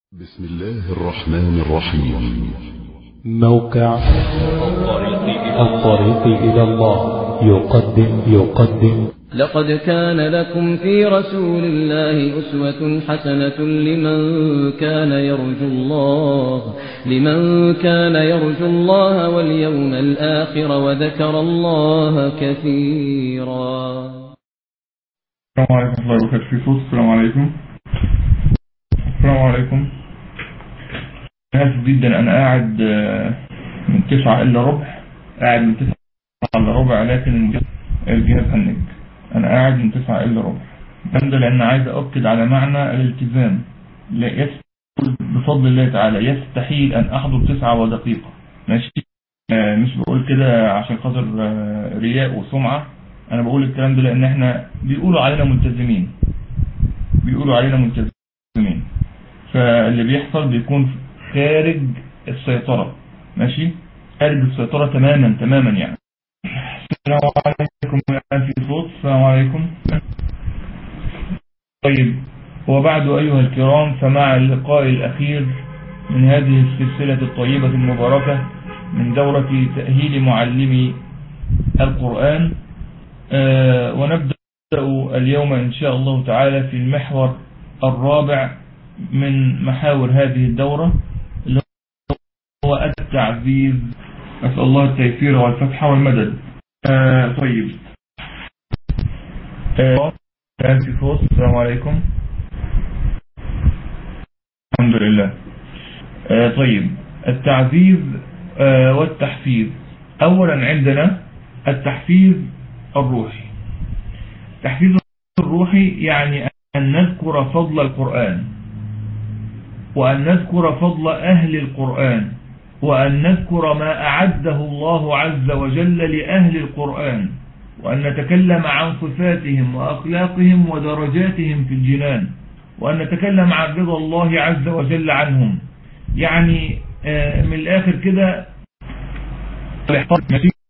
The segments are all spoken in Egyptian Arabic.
بسم الله الرحمن الرحيم موقع الطريق إلى الله يقدم يقدم لقد كان لكم في رسول الله أسوة حسنة لمن كان يرجو الله لمن كان يرجو الله واليوم الآخر وذكر الله كثيرا السلام عليكم ورحمة الله وبركاته في صوت السلام عليكم السلام عليكم آسف جدا أنا قاعد آه، من تسعة إلا ربع قاعد من تسعة إلا ربع لكن الجهاز- الجهاز هنج أنا قاعد من تسعة إلا ربع الكلام ده لأن عايز أؤكد على معنى الالتزام لا يستحيل بفضل الله تعالى يستحيل أن أحضر تسعة ودقيقة ماشي آه، مش بقول كده عشان خاطر آه، رياء وسمعة أنا بقول الكلام ده لأن إحنا بيقولوا علينا ملتزمين بيقولوا علينا ملتزمين فاللي بيحصل بيكون خارج السيطرة ماشي خارج السيطرة تماما تماما يعني السلام عليكم يا في صوت السلام عليكم طيب وبعد أيها الكرام فمع اللقاء الأخير من هذه السلسلة الطيبة المباركة من دورة تأهيل معلمي القرآن آه، ونبدأ اليوم إن شاء الله تعالى في المحور الرابع من محاور هذه الدورة اللي هو التعزيز أسأل الله التيسير والفتح والمدد آه طيب آه في صوت السلام عليكم الحمد لله آه طيب التعزيز آه والتحفيز أولا عندنا التحفيز الروحي التحفيز الروحي يعني أن نذكر فضل القرآن وأن نذكر فضل أهل القرآن وأن نذكر ما أعده الله عز وجل لأهل القرآن وأن نتكلم عن صفاتهم وأخلاقهم ودرجاتهم في الجنان وأن نتكلم عن رضا الله عز وجل عنهم يعني آه، من الآخر كده ماشي؟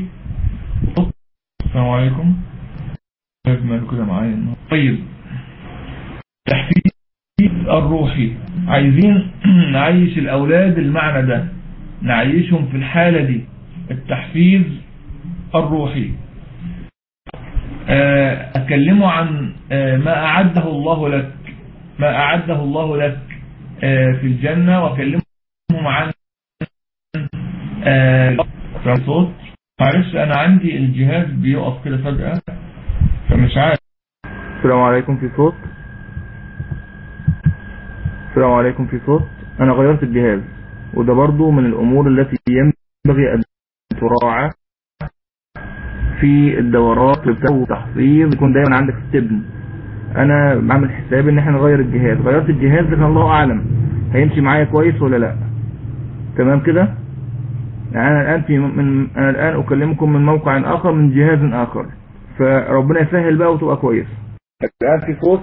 السلام عليكم لازم كده معايا النهاردة. طيب تحفيز الروحي عايزين نعيش الأولاد المعنى ده نعيشهم في الحالة دي التحفيز الروحي آه، أكلمه عن آه، ما أعده الله لك ما أعده الله لك آه، في الجنة وأكلمهم عن آه، صوت معلش أنا عندي الجهاز بيقف كده فجأة فمش عارف السلام عليكم في صوت السلام عليكم في صوت انا غيرت الجهاز وده برضو من الامور التي ينبغي ان تراعى في الدورات والتحفيظ يكون دايما عندك استبن انا بعمل حساب ان احنا نغير الجهاز غيرت الجهاز لكن الله اعلم هيمشي معايا كويس ولا لا تمام كده يعني انا الان في من انا الان اكلمكم من موقع اخر من جهاز اخر فربنا يسهل بقى وتبقى كويس الان في صوت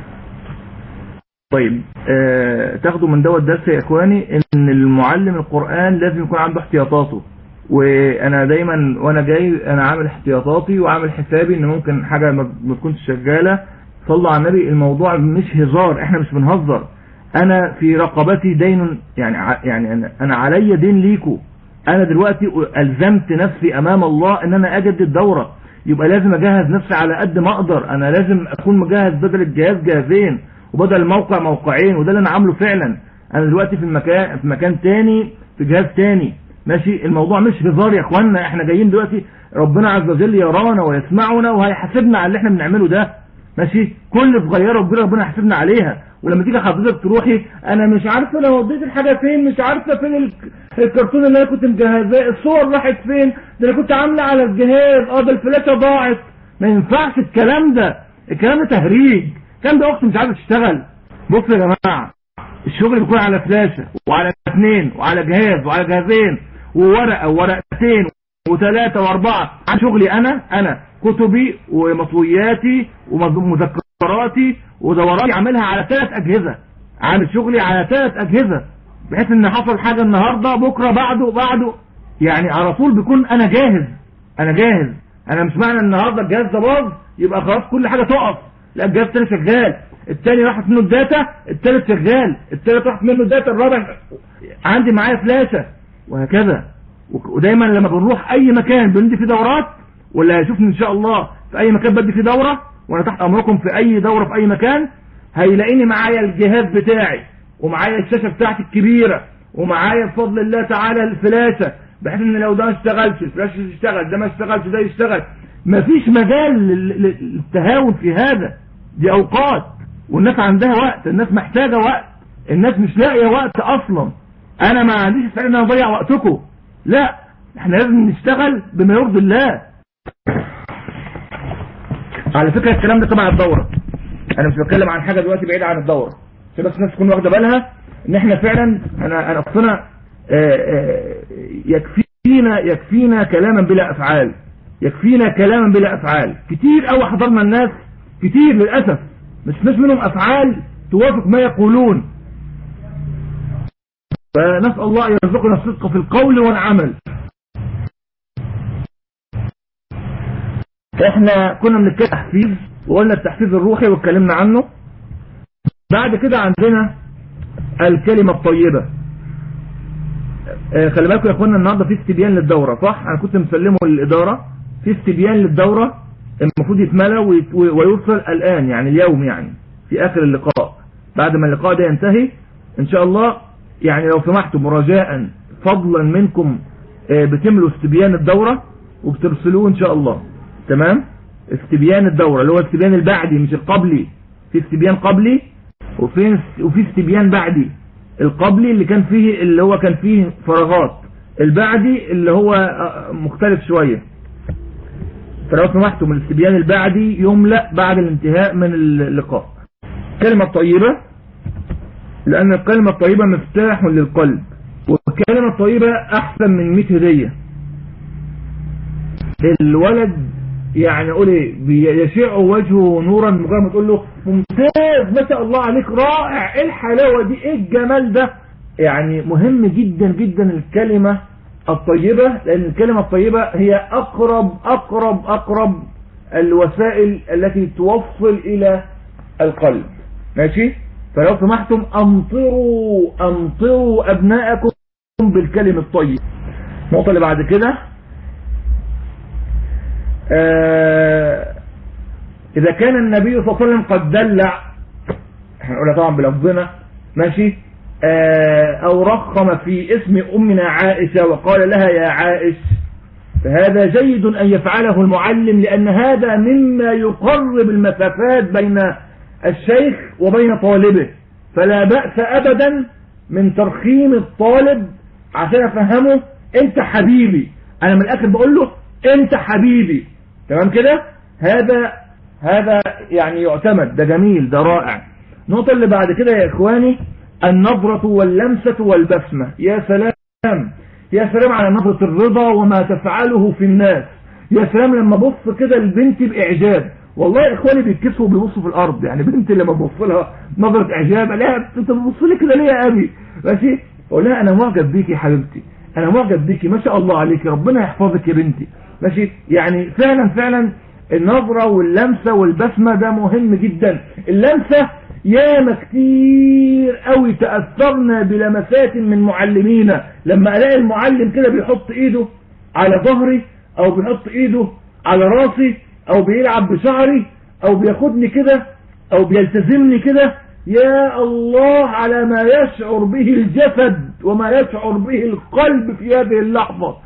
طيب آه تاخدوا من دوت درس يا اخواني ان المعلم القرآن لازم يكون عنده احتياطاته وانا دايما وانا جاي انا عامل احتياطاتي وعامل حسابي ان ممكن حاجة ما ما تكونش شغالة صلوا على النبي الموضوع مش هزار احنا مش بنهزر انا في رقبتي دين يعني ع- يعني انا, أنا عليا دين ليكوا انا دلوقتي الزمت نفسي امام الله ان انا اجدد دورة يبقى لازم اجهز نفسي على قد ما اقدر انا لازم اكون مجهز بدل الجهاز جهازين وبدل الموقع موقعين وده اللي انا عامله فعلا انا دلوقتي في المكان في مكان تاني في جهاز تاني ماشي الموضوع مش هزار يا اخوانا احنا جايين دلوقتي ربنا عز وجل يرانا ويسمعنا وهيحاسبنا على اللي احنا بنعمله ده ماشي كل صغيره وكبيره ربنا يحاسبنا عليها ولما تيجي حضرتك تروحي انا مش عارفه لو وديت الحاجه فين مش عارفه فين ال- الكرتون اللي انا كنت مجهزاه الصور راحت فين ده انا كنت عامله على الجهاز اه ده الفلاشه ضاعت ما ينفعش الكلام ده الكلام ده تهريج الكلام ده اختي مش عارفه تشتغل بصوا يا جماعه الشغل بيكون على فلاشه وعلى اثنين وعلى جهاز وعلى جهازين وورقه وورقتين وثلاثه واربعه عن شغلي انا انا كتبي ومطوياتي ومذكراتي ودوراتي عاملها على ثلاث اجهزه عامل شغلي على ثلاث اجهزه بحيث ان حصل حاجه النهارده بكره بعده بعده يعني على طول بيكون انا جاهز انا جاهز انا مش معنى ان النهارده الجهاز ده باظ يبقى خلاص كل حاجه تقف لا الجهاز تاني شغال الثاني راحت منه الداتا الثالث شغال الثالث راحت منه الداتا الرابع عندي معايا فلاشة وهكذا ودايما لما بنروح اي مكان بندي فيه دورات ولا هيشوفني ان شاء الله في اي مكان بدي فيه دورة وانا تحت امركم في اي دورة في اي مكان هيلاقيني معايا الجهاز بتاعي ومعايا الشاشة بتاعتي الكبيرة ومعايا بفضل الله تعالى الفلاشة بحيث ان لو ده ما اشتغلش الفلاشة يشتغل ده ما اشتغلش ده يشتغل مفيش مجال لل- لل- للتهاون في هذا دي اوقات والناس عندها وقت الناس محتاجة وقت الناس مش لاقية وقت اصلا انا ما عنديش استعداد ان انا اضيع وقتكم لا احنا لازم نشتغل بما يرضي الله على فكرة الكلام ده تبع الدورة انا مش بتكلم عن حاجة دلوقتي بعيدة عن الدورة عشان بس الناس تكون واخدة بالها ان احنا فعلا انا انا اصلا يكفينا يكفينا كلاما بلا افعال يكفينا كلاما بلا افعال كتير قوي حضرنا الناس كتير للاسف مش ناس منهم افعال توافق ما يقولون فنسأل الله أن يرزقنا الصدق في القول والعمل احنا كنا بنتكلم تحفيز وقلنا التحفيز الروحي واتكلمنا عنه بعد كده عندنا الكلمة الطيبة آه، خلي بالكم يا اخوانا النهارده في استبيان للدورة صح انا كنت مسلمه للإدارة في استبيان للدورة المفروض يتملى ويت- ويوصل الآن يعني اليوم يعني في آخر اللقاء بعد ما اللقاء ده ينتهي ان شاء الله يعني لو سمحتم رجاء فضلا منكم آه، بتملوا استبيان الدورة وبترسلوه ان شاء الله تمام استبيان الدورة اللي هو استبيان البعدي مش القبلي في استبيان قبلي وفي وفي استبيان بعدي القبلي اللي كان فيه اللي هو كان فيه فراغات البعدي اللي هو آه، مختلف شوية فلو سمحتم الاستبيان البعدي يملأ بعد الانتهاء من اللقاء كلمة طيبة لأن الكلمة الطيبة مفتاح للقلب والكلمة الطيبة أحسن من 100 هدية الولد يعني قول ايه بيشع وجهه نورا مجرد ما تقول له ممتاز ما شاء الله عليك رائع ايه الحلاوة دي ايه الجمال ده يعني مهم جدا جدا الكلمة الطيبة لان الكلمة الطيبة هي اقرب اقرب اقرب الوسائل التي توصل الى القلب ماشي فلو سمحتم امطروا امطروا ابناءكم بالكلم الطيب النقطة اللي بعد كده آه اذا كان النبي صلى الله عليه وسلم قد دلع احنا نقولها طبعا بلفظنا ماشي آه او رخم في اسم امنا عائشة وقال لها يا عائش فهذا جيد ان يفعله المعلم لان هذا مما يقرب المسافات بين الشيخ وبين طالبه فلا بأس ابدا من ترخيم الطالب عشان افهمه انت حبيبي انا من الاخر بقول له انت حبيبي تمام كده هذا هذا يعني يعتمد ده جميل ده رائع النقطة اللي بعد كده يا اخواني النظرة واللمسة والبسمة يا سلام يا سلام على نظرة الرضا وما تفعله في الناس يا سلام لما بص كده البنت بإعجاب والله يا اخواني بيتكسوا وبيبصوا في الارض يعني بنت لما ببص لها نظرة اعجاب الاقيها انت بتبص لي كده ليه يا ابي ماشي اقول لها انا معجب بيكي يا حبيبتي انا معجب بيكي ما شاء الله عليكي ربنا يحفظك يا بنتي ماشي يعني فعلا فعلا النظرة واللمسة والبسمة ده مهم جدا اللمسة ياما كتير قوي تأثرنا بلمسات من معلمينا لما الاقي المعلم كده بيحط ايده على ظهري او بيحط ايده على راسي او بيلعب بشعري او بياخدني كده او بيلتزمني كده يا الله على ما يشعر به الجسد وما يشعر به القلب في هذه اللحظة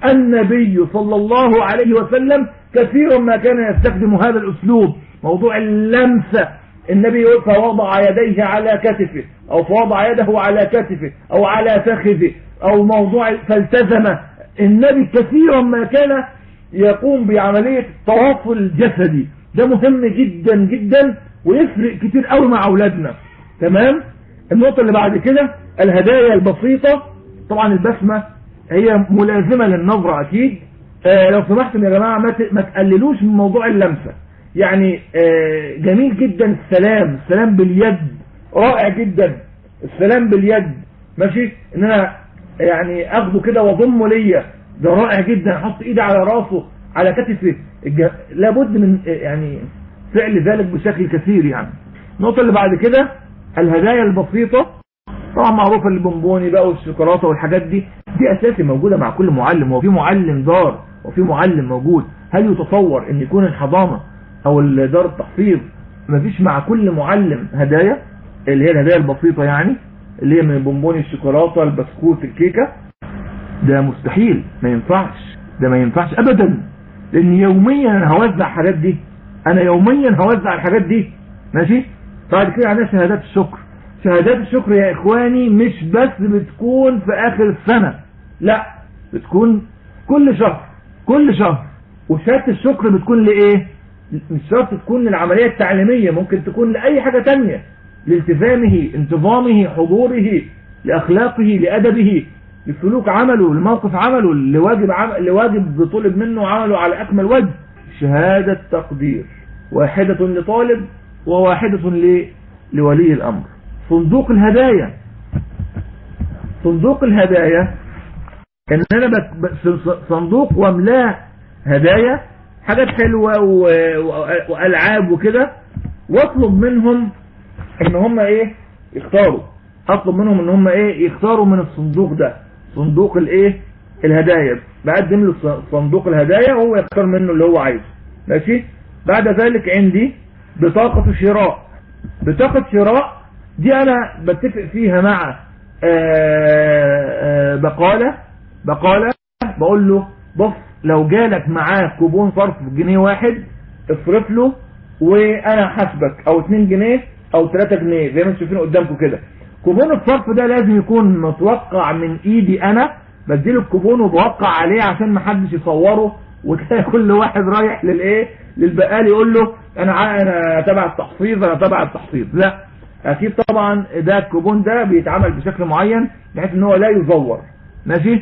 النبي صلى الله عليه وسلم كثيرا ما كان يستخدم هذا الاسلوب موضوع اللمسة النبي يقول فوضع يديه على كتفه او فوضع يده على كتفه او على فخذه او موضوع فالتزم النبي كثيرا ما كان يقوم بعملية التواصل الجسدي ده مهم جدا جدا ويفرق كتير قوي مع اولادنا تمام النقطة اللي بعد كده الهدايا البسيطة طبعا البسمة هي ملازمة للنظرة اكيد آه لو سمحتم يا جماعة ما ت- ما تقللوش من موضوع اللمسة يعني آه جميل جدا السلام السلام باليد رائع جدا السلام باليد ماشي ان انا يعني اخده كده واضمه ليا ده رائع جدا احط ايدي على راسه على كتفه الج- لابد من آه، يعني فعل ذلك بشكل كثير يعني النقطة اللي بعد كده الهدايا البسيطة طبعا معروفة البونبوني بقى والشوكولاتة والحاجات دي دي اساسي موجودة مع كل معلم هو في معلم دار وفي معلم موجود هل يتصور ان يكون الحضانة او دار التحفيظ مفيش مع كل معلم هدايا اللي هي الهدايا البسيطة يعني اللي هي من بونبوني الشوكولاتة البسكوت الكيكة ده مستحيل ما ينفعش ده ما ينفعش ابدا لان يوميا انا هوزع الحاجات دي انا يوميا هوزع الحاجات دي ماشي بعد كده عندنا شهادات الشكر شهادات الشكر يا اخواني مش بس بتكون في اخر السنة لا بتكون كل شهر كل شهر وشهادة الشكر بتكون لايه مش شرط تكون للعملية التعليمية ممكن تكون لأي حاجة تانية لالتزامه انتظامه حضوره لأخلاقه لأدبه لسلوك عمله لموقف عمله لواجب عمل لواجب طلب منه عمله على أكمل وجه شهادة تقدير واحدة لطالب وواحدة ل... لولي الأمر صندوق الهدايا صندوق الهدايا ان انا بك... صندوق واملاه هدايا حاجات حلوة و... و... والعاب وكده واطلب منهم ان هم ايه يختاروا اطلب منهم ان هم ايه يختاروا من الصندوق ده صندوق الايه الهدايا بقدم له صندوق الهدايا وهو يختار منه اللي هو عايزه ماشي بعد ذلك عندي بطاقة شراء بطاقة شراء دي انا بتفق فيها مع آآ آآ بقالة بقالة بقول له بص لو جالك معاه كوبون صرف جنيه واحد اصرف له وانا حاسبك او 2 جنيه او 3 جنيه زي ما انتم شايفين قدامكم كده كوبون الصرف ده لازم يكون متوقع من ايدي انا بديله الكوبون وبوقع عليه عشان ما حدش يصوره وتلاقي كل واحد رايح للايه للبقال يقول له انا انا تبع التحفيظ انا تبع التحفيظ لا اكيد طبعا ده الكوبون ده بيتعمل بشكل معين بحيث ان هو لا يزور ماشي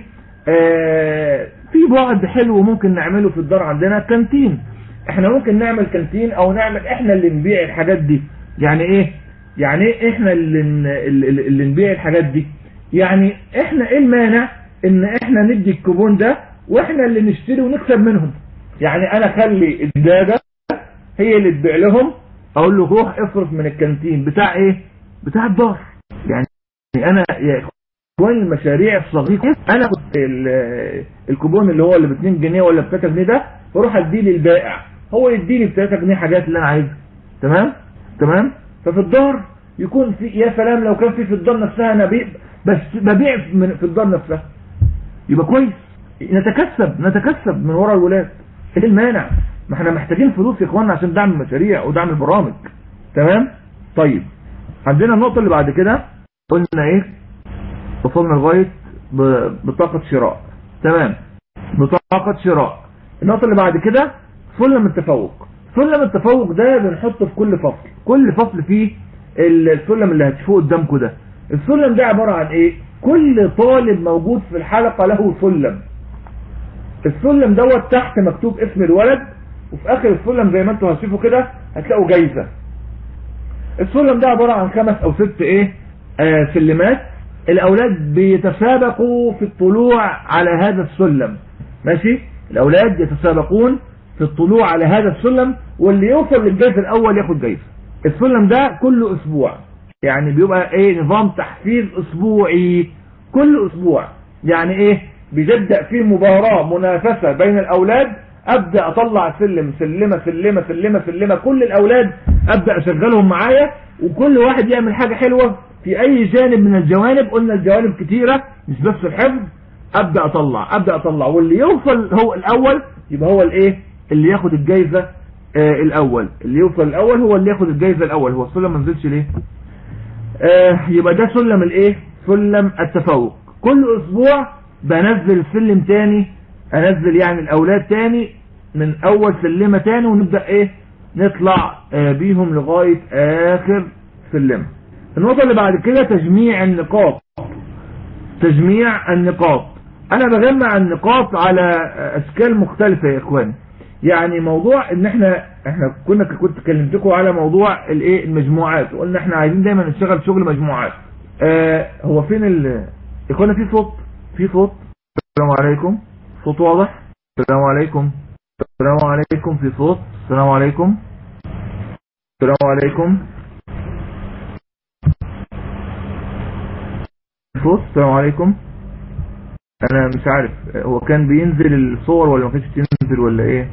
آه في بعد حلو ممكن نعمله في الدار عندنا كانتين احنا ممكن نعمل كانتين او نعمل احنا اللي نبيع الحاجات دي يعني ايه يعني ايه احنا اللي, اللي, اللي نبيع الحاجات دي يعني احنا ايه المانع ان احنا ندي الكوبون ده واحنا اللي نشتري ونكسب منهم يعني انا خلي الدادة هي اللي تبيع لهم اقول له روح اصرف من الكانتين بتاع ايه بتاع الدار يعني انا يا اخوان المشاريع الصغيرة انا كنت الكوبون اللي هو اللي ب 2 جنيه ولا ب 3 جنيه ده بروح اديه للبائع هو يديني ب 3 جنيه حاجات اللي انا عايزها تمام تمام ففي الدار يكون في يا سلام لو كان في في الدار نفسها انا بيع بس ببيع من في الدار نفسها يبقى كويس نتكسب نتكسب من ورا الولاد ايه المانع ما احنا محتاجين فلوس يا اخوانا عشان دعم المشاريع ودعم البرامج تمام طيب عندنا النقطة اللي بعد كده قلنا ايه وصلنا لغاية بطاقة شراء تمام بطاقة شراء النقطة اللي بعد كده سلم التفوق سلم التفوق ده بنحطه في كل فصل كل فصل فيه السلم اللي هتشوفوه قدامكم ده السلم ده عبارة عن ايه كل طالب موجود في الحلقة له سلم السلم دوت تحت مكتوب اسم الولد وفي اخر السلم زي ما انتم هتشوفوا كده هتلاقوا جايزة السلم ده عبارة عن خمس او ست ايه آه سلمات الاولاد بيتسابقوا في الطلوع على هذا السلم ماشي الاولاد يتسابقون في الطلوع على هذا السلم واللي يوصل للجائزة الاول ياخد جايزة السلم ده كل اسبوع يعني بيبقى ايه نظام تحفيز اسبوعي كل اسبوع يعني ايه بيبدأ فيه مباراة منافسة بين الاولاد ابدأ اطلع سلم سلمة سلمة سلمة سلمة كل الاولاد ابدأ اشغلهم معايا وكل واحد يعمل حاجة حلوة في اي جانب من الجوانب قلنا الجوانب كتيرة مش بس الحفظ ابدأ اطلع ابدأ اطلع واللي يوصل هو الاول يبقى هو الايه اللي ياخد الجايزة آه الاول اللي يوصل الاول هو اللي ياخد الجايزة الاول هو السلم ما نزلش ليه آه يبقى ده سلم الايه سلم التفوق كل اسبوع بنزل سلم تاني انزل يعني الاولاد تاني من اول سلمة تاني ونبدأ ايه نطلع آه بيهم لغاية اخر سلمة النقطة اللي بعد كده تجميع النقاط تجميع النقاط انا بجمع النقاط على اشكال مختلفة يا اخواني يعني موضوع ان احنا احنا كنا كنت كلمتكم على موضوع الايه المجموعات وقلنا احنا عايزين دايما نشتغل شغل مجموعات اه هو فين ال اخوانا في صوت في صوت السلام عليكم صوت واضح السلام عليكم السلام عليكم في صوت السلام عليكم السلام عليكم الصوت السلام عليكم انا مش عارف هو كان بينزل الصور ولا ما كانش بتنزل ولا ايه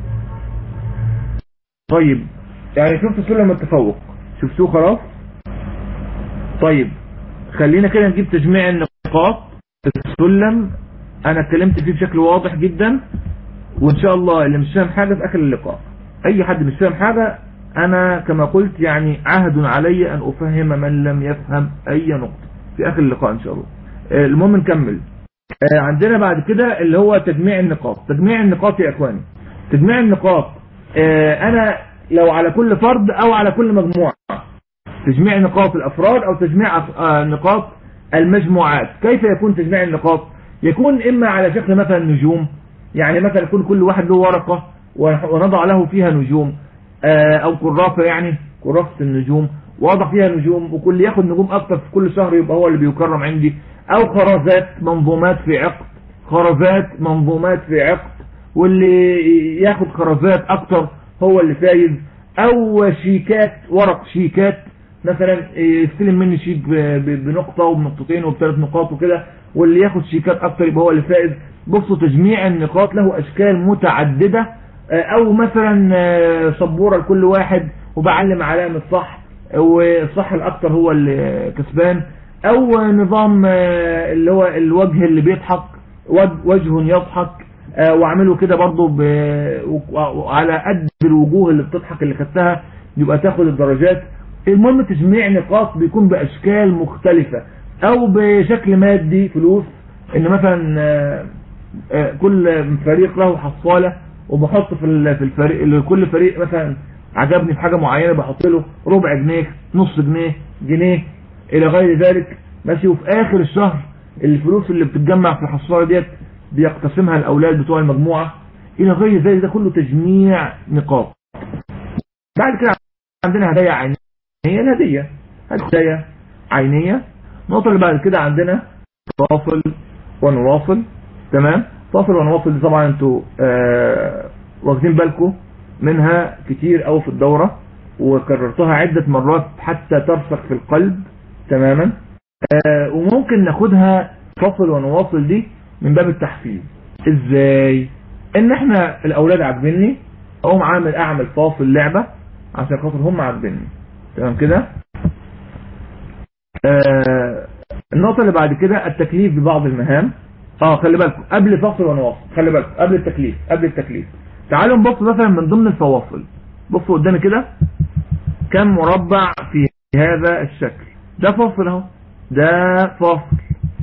طيب يعني شفت سلم التفوق شفتوه خلاص طيب خلينا كده نجيب تجميع النقاط السلم انا اتكلمت فيه بشكل واضح جدا وان شاء الله اللي مش فاهم حاجة في اخر اللقاء اي حد مش فاهم حاجة انا كما قلت يعني عهد علي ان افهم من لم يفهم اي نقطة في اخر اللقاء ان شاء الله المهم نكمل عندنا بعد كده اللي هو تجميع النقاط تجميع النقاط يا اخواني تجميع النقاط انا لو على كل فرد او على كل مجموعة تجميع نقاط الافراد او تجميع نقاط المجموعات كيف يكون تجميع النقاط يكون اما على شكل مثلا نجوم يعني مثلا يكون كل واحد له ورقة ونضع له فيها نجوم او كرافة يعني كرافة النجوم واضع فيها نجوم وكل ياخد نجوم اكتر في كل شهر يبقى هو اللي بيكرم عندي او خرزات منظومات في عقد خرزات منظومات في عقد واللي ياخد خرزات اكتر هو اللي فايز او شيكات ورق شيكات مثلا يستلم مني شيك بنقطة وبنقطتين وبثلاث نقاط وكده واللي ياخد شيكات اكتر يبقى هو اللي فائز بصوا تجميع النقاط له اشكال متعددة او مثلا سبورة لكل واحد وبعلم علامة صح والصح الاكتر هو اللي كسبان او نظام اللي هو الوجه اللي بيضحك وجه يضحك واعمله كده برضو على قد الوجوه اللي بتضحك اللي خدتها يبقى تاخد الدرجات المهم تجميع نقاط بيكون باشكال مختلفة او بشكل مادي فلوس ان مثلا كل فريق له حصالة وبحط في الفريق لكل فريق مثلا عجبني في حاجة معينة بحط له ربع جنيه نص جنيه جنيه الى غير ذلك ماشي وفي اخر الشهر الفلوس اللي بتتجمع في الحصالة ديت بيقتسمها الاولاد بتوع المجموعة الى غير ذلك ده كله تجميع نقاط بعد كده عندنا هدايا عينية الهدية هدايا عينية النقطة اللي بعد كده عندنا فاصل ونواصل تمام فاصل ونواصل دي طبعا انتوا آه واخدين بالكم منها كتير او في الدورة وكررتها عدة مرات حتى ترسخ في القلب تماما آه وممكن ناخدها فاصل ونواصل دي من باب التحفيز ازاي ان احنا الاولاد عاجبيني اقوم عامل اعمل فاصل لعبة عشان خاطر هم عاجبيني تمام كده آه النقطة اللي بعد كده التكليف ببعض المهام اه خلي بالكم قبل فاصل ونواصل خلي بالكم قبل التكليف قبل التكليف تعالوا نبص مثلا من ضمن الفواصل بصوا قدامي كده كم مربع في هذا الشكل ده فاصل اهو ده فاصل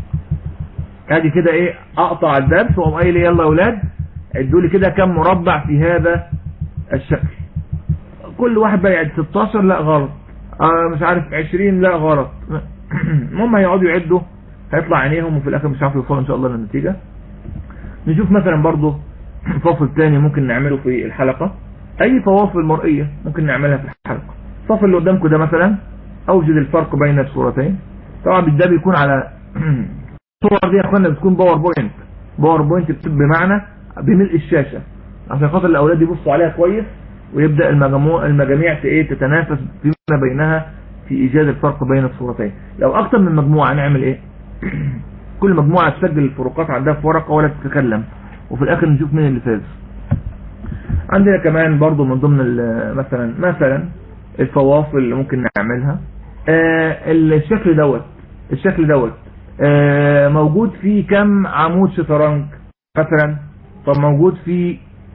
ادي كده ايه اقطع الدرس واقوم قايل يلا يا اولاد ادوا لي كده كم مربع في هذا الشكل كل واحد بقى يعد 16 لا غلط آه مش عارف 20 لا غلط المهم هيقعدوا يعدوا هيطلع عينيهم وفي الاخر مش عارف يوصلوا ان شاء الله للنتيجة نشوف مثلا برضو فاصل تاني ممكن نعمله في الحلقة اي فواصل مرئية ممكن نعملها في الحلقة الفاصل اللي قدامكم ده مثلا اوجد الفرق بين الصورتين طبعا ده بيكون على الصور دي يا اخوانا بتكون باور بوينت باور بوينت بمعنى بملء الشاشة عشان خاطر الاولاد يبصوا عليها كويس ويبدأ المجموع المجاميع ايه تتنافس فيما بينها في ايجاد الفرق بين الصورتين لو اكتر من مجموعة نعمل ايه كل مجموعة تسجل الفروقات عندها في ورقة ولا تتكلم وفي الاخر نشوف مين اللي فاز عندنا كمان برضو من ضمن مثلا مثلا الفواصل اللي ممكن نعملها آه الشكل دوت الشكل دوت آه موجود فيه كم عمود شطرنج مثلا طب موجود فيه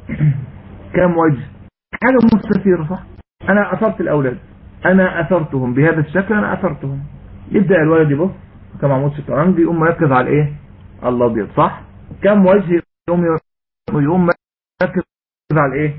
كم وجه حاجة مستثيرة صح انا اثرت الاولاد انا اثرتهم بهذا الشكل انا اثرتهم يبدأ الولد يبص كم عمود شطرنج يقوم مركز على الايه على الابيض صح كم وجه يقوم يقوم مركز على الايه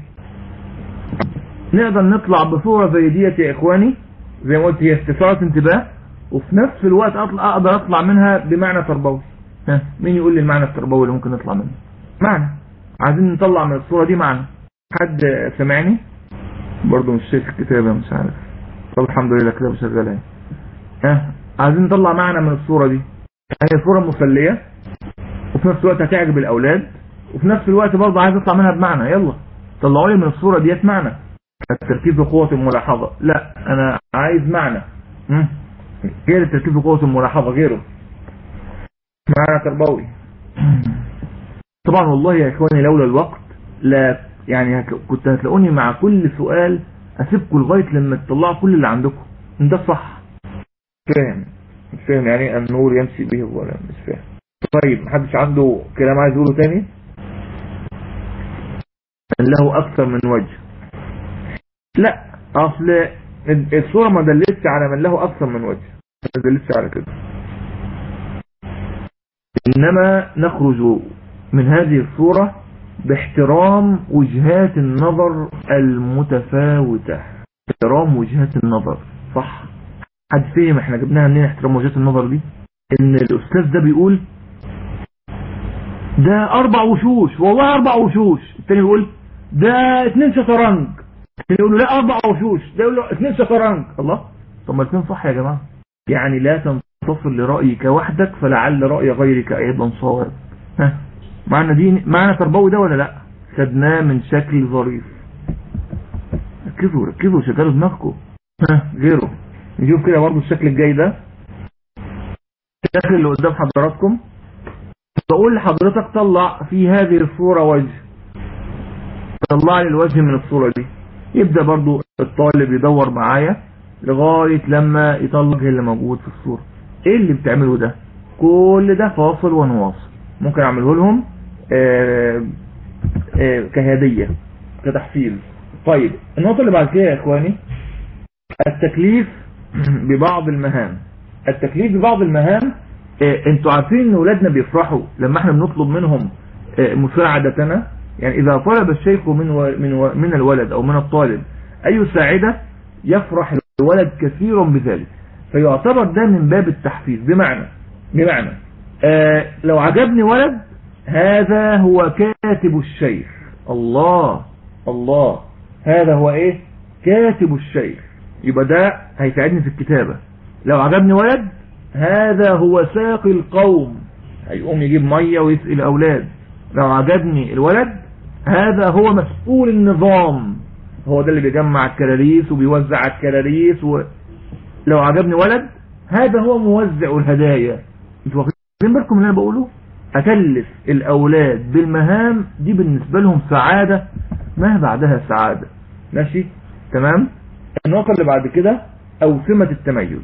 نقدر نطلع بصورة زي ديت يا اخواني زي ما قلت هي استثارة انتباه وفي نفس الوقت أطلع اقدر اطلع منها بمعنى تربوي ها مين يقول لي المعنى التربوي اللي ممكن نطلع منه معنى عايزين نطلع من الصورة دي معنى حد سمعني برضو مش شايف الكتابة مش عارف طب الحمد لله كده بشغلها ها عايزين نطلع معنى من الصورة دي هي صورة مسلية وفي نفس الوقت هتعجب الاولاد وفي نفس الوقت برضه عايز اطلع منها بمعنى يلا طلعوا لي من الصورة ديت معنى التركيز بقوة الملاحظة لا انا عايز معنى غير التركيز بقوة الملاحظة غيره معنا تربوي طبعا والله يا اخواني لولا الوقت لا يعني هك- كنت هتلاقوني مع كل سؤال اسيبكم لغايه لما تطلعوا كل اللي عندكم إن ده صح فاهم مش فاهم يعني إيه النور يمشي به ولا مش فاهم طيب محدش عنده كلام عايز يقوله تاني أن له اكثر من وجه لا اصل الصورة ما دلتش على من له اكثر من وجه ما دلتش على كده انما نخرج من هذه الصورة باحترام وجهات النظر المتفاوتة احترام وجهات النظر صح حد فهم احنا جبناها منين احترام وجهات النظر دي ان الاستاذ ده بيقول ده اربع وشوش والله اربع وشوش التاني بيقول ده اتنين شطرنج التاني يقول له لا اربع وشوش ده يقول له اتنين شطرنج الله طب ما الاتنين صح يا جماعة يعني لا تنتصر لرأيك وحدك فلعل رأي غيرك ايضا صواب ها معنى دي معنى تربوي ده ولا لا خدناه من شكل ظريف ركزوا ركزوا شغلوا دماغكم ها غيره نشوف كده برضه الشكل الجاي ده الشكل اللي قدام حضراتكم بقول لحضرتك طلع في هذه الصورة وجه طلع لي الوجه من الصورة دي يبدأ برضو الطالب يدور معايا لغاية لما يطلع الوجه اللي موجود في الصورة ايه اللي بتعمله ده كل ده فاصل ونواصل ممكن اعمله لهم آه آه كهدية كتحفيز طيب النقطة اللي بعد كده يا اخواني التكليف ببعض المهام التكليف ببعض المهام آه، انتوا عارفين ان اولادنا بيفرحوا لما احنا بنطلب منهم آه، مساعدتنا يعني اذا طلب الشيخ من و... من و... من الولد او من الطالب اي مساعدة يفرح الولد كثيرا بذلك فيعتبر ده من باب التحفيز بمعنى بمعنى آه لو عجبني ولد هذا هو كاتب الشيخ الله الله هذا هو ايه كاتب الشيخ يبقى ده هيساعدني في الكتابة لو عجبني ولد هذا هو ساقي القوم هيقوم يجيب مية ويسقي الأولاد لو عجبني الولد هذا هو مسؤول النظام هو ده اللي بيجمع الكراريس وبيوزع الكراريس و... لو عجبني ولد هذا هو موزع الهدايا انتوا واخدين بالكم اللي انا بقوله اكلف الاولاد بالمهام دي بالنسبة لهم سعادة ما بعدها سعادة ماشي تمام النقطة اللي بعد كده اوسمة التميز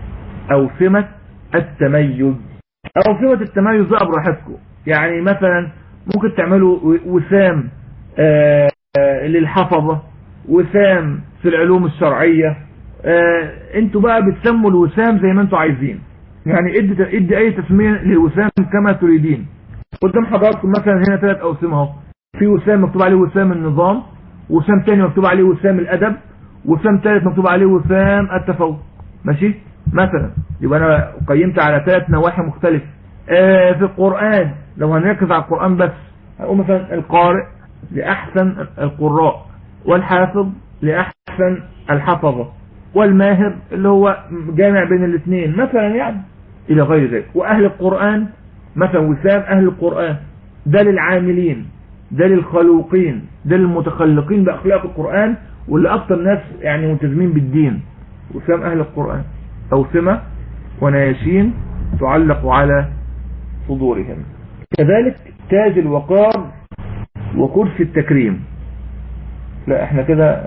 اوسمة التميز اوسمة التميز بقى براحتكم يعني مثلا ممكن تعملوا وسام آه، آه، للحفظة وسام في العلوم الشرعية آه، انتوا بقى بتسموا الوسام زي ما انتوا عايزين يعني ادي ادي اي تسمية للوسام كما تريدين قدام حضراتكم مثلا هنا ثلاث اوسام اهو في وسام مكتوب عليه وسام النظام وسام تاني مكتوب عليه وسام الادب وسام ثالث مكتوب عليه وسام التفوق ماشي مثلا يبقى انا قيمت على ثلاث نواحي مختلفة آه في القرآن لو هنركز على القرآن بس هنقول مثلا القارئ لأحسن القراء والحافظ لأحسن الحفظة والماهر اللي هو جامع بين الاثنين مثلا يعني إلى غير ذلك وأهل القرآن مثلا وسام أهل القرآن ده للعاملين ده للخلوقين ده للمتخلقين بأخلاق القرآن واللي أكتر ناس يعني ملتزمين بالدين وسام أهل القرآن أوسمة ونياشين تعلق على صدورهم كذلك تاج الوقار وكرسي التكريم لا احنا كده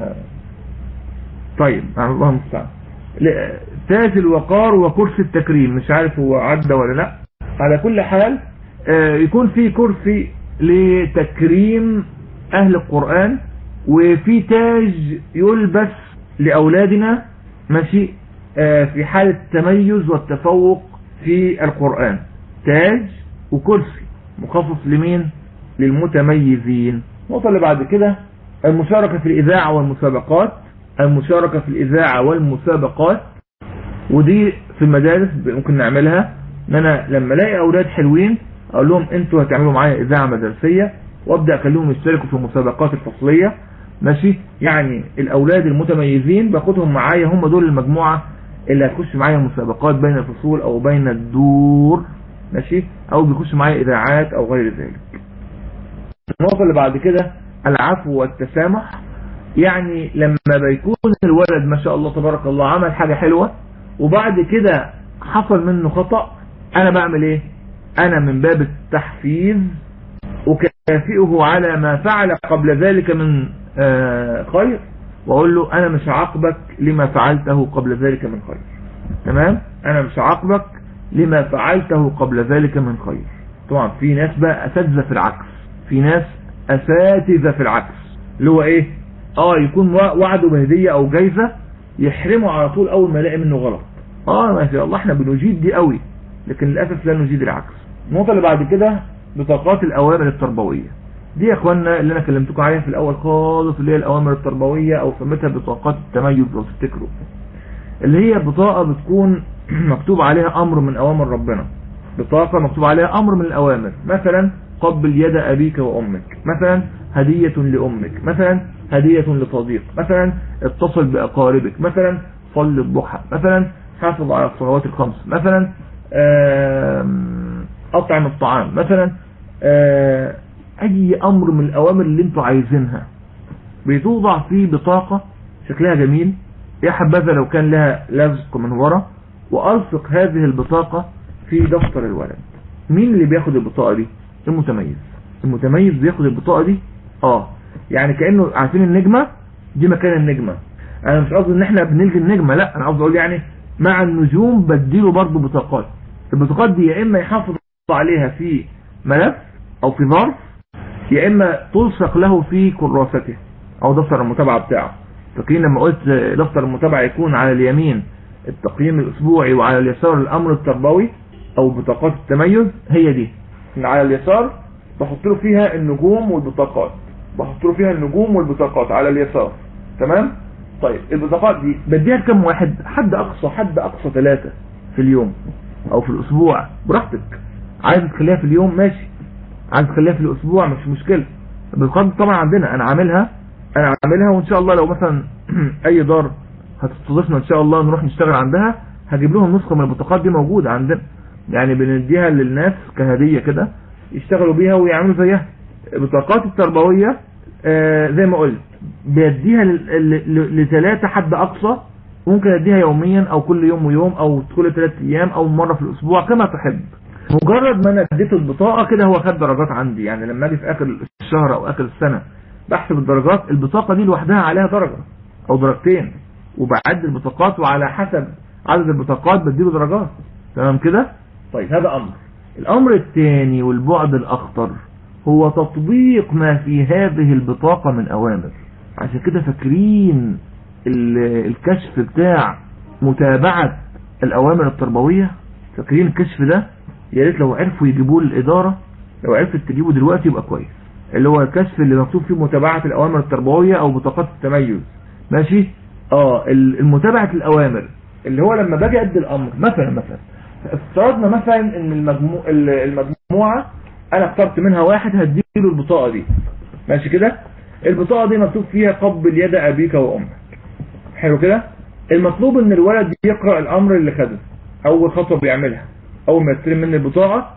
طيب الله المستعان لا، تاج الوقار وكرسي التكريم مش عارف هو عدى ولا لا على كل حال آه، يكون في كرسي لتكريم اهل القرآن وفي تاج يلبس لأولادنا ماشي آه، في حالة التميز والتفوق في القرآن تاج وكرسي مخصص لمين للمتميزين النقطة اللي بعد كده المشاركة في الإذاعة والمسابقات المشاركة في الإذاعة والمسابقات ودي في المدارس ممكن نعملها ان انا لما الاقي اولاد حلوين اقول لهم انتوا هتعملوا معايا اذاعة مدرسية وابدأ اخليهم يشتركوا في المسابقات الفصلية ماشي يعني الاولاد المتميزين باخدهم معايا هم دول المجموعة اللي هتخش معايا مسابقات بين الفصول او بين الدور ماشي او بيخش معايا اذاعات او غير ذلك النقطة اللي بعد كده العفو والتسامح يعني لما بيكون الولد ما شاء الله تبارك الله عمل حاجة حلوة وبعد كده حصل منه خطأ انا بعمل ايه انا من باب التحفيز اكافئه على ما فعل قبل ذلك من آه، خير واقول له انا مش هعاقبك لما فعلته قبل ذلك من خير تمام انا مش هعاقبك لما فعلته قبل ذلك من خير طبعا في ناس بقى اساتذه في العكس في ناس اساتذه في العكس اللي هو ايه اه يكون وا- وعده بهديه او جايزه يحرمه على طول اول ما يلاقي منه غلط اه ما شاء الله احنا بنجيد دي قوي لكن للاسف لا نجيد العكس النقطه اللي بعد كده بطاقات الاوامر التربويه دي يا اخوانا اللي انا كلمتكم عليها في الاول خالص اللي هي الاوامر التربويه او سميتها بطاقات التميز لو تفتكروا اللي هي بطاقه بتكون مكتوب عليها امر من اوامر ربنا بطاقه مكتوب عليها امر من الاوامر مثلا قبل يد ابيك وامك مثلا هديه لامك مثلا هديه لصديق مثلا اتصل باقاربك مثلا صل الضحى مثلا حافظ على الصلوات الخمس مثلا آم، اطعم الطعام مثلا آه، اي امر من الاوامر اللي انتوا عايزينها بتوضع في بطاقة شكلها جميل يا حبذا لو كان لها لزق من ورا والصق هذه البطاقة في دفتر الولد مين اللي بياخد البطاقة دي المتميز المتميز بياخد البطاقة دي اه يعني كأنه عارفين النجمة دي مكان النجمة انا مش قصدي ان احنا بنلغي النجمة لا انا قصدي اقول يعني مع النجوم بديله برضه بطاقات البطاقات دي يا اما يحافظ عليها في ملف او في ظرف يا اما تلصق له في كراسته او دفتر المتابعة بتاعه فاكرين لما قلت دفتر المتابعة يكون على اليمين التقييم الاسبوعي وعلى اليسار الامر التربوي او بطاقات التميز هي دي إن على اليسار بحط له فيها النجوم والبطاقات بحط له فيها النجوم والبطاقات على اليسار تمام طيب البطاقات دي بديها لكم واحد حد اقصى حد اقصى ثلاثة في اليوم او في الاسبوع براحتك عايز تخليها في اليوم ماشي عايز تخليها في الاسبوع مش مشكلة البطاقات دي طبعا عندنا انا عاملها انا عاملها وان شاء الله لو مثلا اي دار هتستضيفنا ان شاء الله نروح نشتغل عندها هجيب لهم نسخة من البطاقات دي موجودة عندنا يعني بنديها للناس كهدية كده يشتغلوا بيها ويعملوا زيها البطاقات التربوية آه زي ما قلت بديها لثلاثة حد اقصى ممكن اديها يوميا او كل يوم ويوم او كل ثلاث ايام او مرة في الاسبوع كما تحب مجرد ما انا اديته البطاقة كده هو خد درجات عندي يعني لما اجي في اخر الشهر او اخر السنة بحسب الدرجات البطاقة دي لوحدها عليها درجة او درجتين وبعد البطاقات وعلى حسب عدد البطاقات بديله درجات تمام كده طيب هذا امر الامر الثاني والبعد الاخطر هو تطبيق ما في هذه البطاقة من اوامر عشان كده فاكرين الكشف بتاع متابعة الاوامر التربوية فاكرين الكشف ده يا ريت لو عرفوا يجيبوه للادارة لو عرفت تجيبه دلوقتي يبقى كويس اللي هو الكشف اللي مكتوب فيه متابعة الاوامر التربوية او بطاقات التميز ماشي اه المتابعة الاوامر اللي هو لما باجي ادي الامر مثلا مثلا افترضنا مثلا ان المجموع المجموعة انا اخترت منها واحد هديله البطاقة دي ماشي كده البطاقة دي مكتوب فيها قبل يد ابيك وامك حلو كده المطلوب ان الولد يقرأ الامر اللي خده اول خطوة بيعملها اول ما يستلم مني البطاقة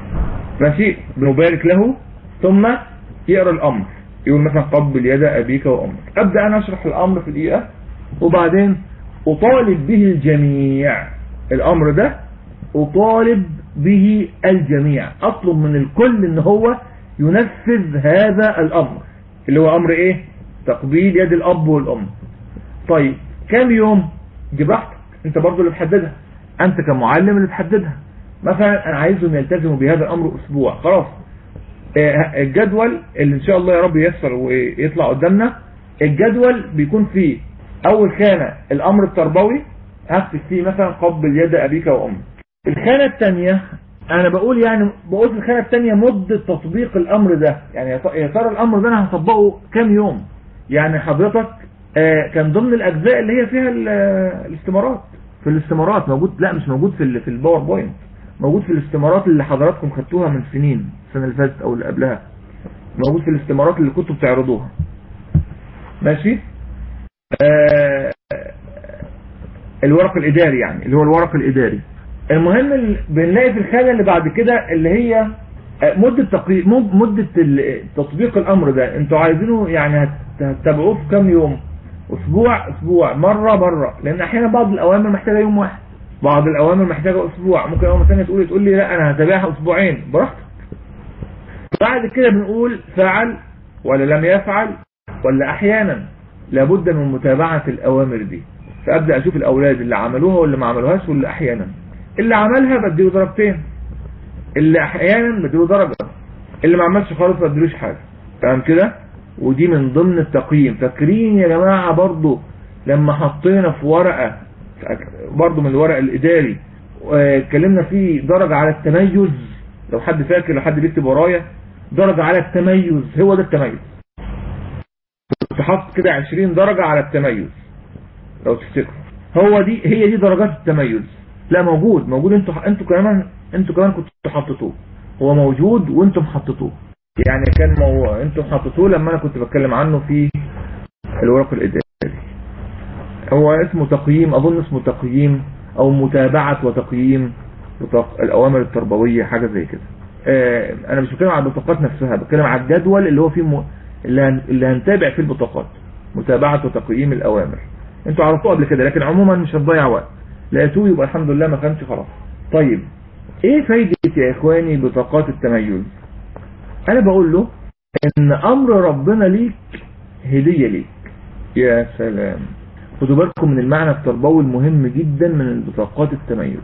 ماشي بنبارك له ثم يقرأ الامر يقول مثلا قبل يد ابيك وامك ابدأ انا اشرح الامر في دقيقة وبعدين اطالب به الجميع الامر ده اطالب به الجميع اطلب من الكل ان هو ينفذ هذا الامر اللي هو امر ايه تقبيل يد الاب والام طيب كام يوم دي براحتك انت برضو اللي تحددها انت كمعلم اللي تحددها مثلا انا عايزهم يلتزموا بهذا الامر اسبوع خلاص الجدول اللي ان شاء الله يا رب ييسر ويطلع قدامنا الجدول بيكون فيه اول خانة الامر التربوي هكتب فيه مثلا قبل يد ابيك وامك الخانة الثانية انا بقول يعني بقول في الخانة الثانية مدة تطبيق الامر ده يعني يا ترى الامر ده انا هطبقه كام يوم يعني حضرتك آه كان ضمن الاجزاء اللي هي فيها الاستمارات في الاستمارات موجود لا مش موجود في في الباوربوينت موجود في الاستمارات اللي حضراتكم خدتوها من سنين السنة اللي فاتت او اللي قبلها موجود في الاستمارات اللي كنتوا بتعرضوها ماشي آه الورق الاداري يعني اللي هو الورق الاداري المهم بنلاقي في الخانة اللي بعد كده اللي هي مدة تقريب مدة تطبيق الامر ده انتوا عايزينه يعني هتتابعوه في كام يوم اسبوع اسبوع مرة مرة لان احيانا بعض الاوامر محتاجة يوم واحد بعض الاوامر محتاجه اسبوع ممكن اول ثانيه تقول تقول لي لا انا هتابعها اسبوعين براحتك بعد كده بنقول فعل ولا لم يفعل ولا احيانا لابد من متابعه الاوامر دي فابدا اشوف الاولاد اللي عملوها واللي ما عملوهاش واللي احيانا اللي عملها بديله درجتين اللي احيانا بديله درجه اللي ما عملش خالص ما بديلوش حاجه تمام كده ودي من ضمن التقييم فاكرين يا جماعه برضو لما حطينا في ورقه برضو من الورق الاداري اتكلمنا فيه درجه على التميز لو حد فاكر لو حد بيكتب ورايا درجه على التميز هو ده التميز كنت حاطط كده 20 درجه على التميز لو تفتكروا هو دي هي دي درجات التميز لا موجود موجود انتوا انتوا كمان انتوا كمان كنتوا حطيتوه هو موجود وانتم حطيتوه يعني كان مو... انتم حطيتوه لما انا كنت بتكلم عنه في الورق الاداري هو اسمه تقييم اظن اسمه تقييم او متابعة وتقييم بطاق... الاوامر التربوية حاجة زي كده اه انا مش بتكلم على البطاقات نفسها بتكلم على الجدول اللي هو فيه م... اللي, هن... اللي هنتابع فيه البطاقات متابعة وتقييم الاوامر انتوا عرفتوه قبل كده لكن عموما مش هتضيع وقت لقيتوه يبقى الحمد لله ما كانش خلاص طيب ايه فايدة يا اخواني بطاقات التميز انا بقول له ان امر ربنا ليك هدية ليك يا سلام خدوا بالكم من المعنى التربوي المهم جدا من بطاقات التميز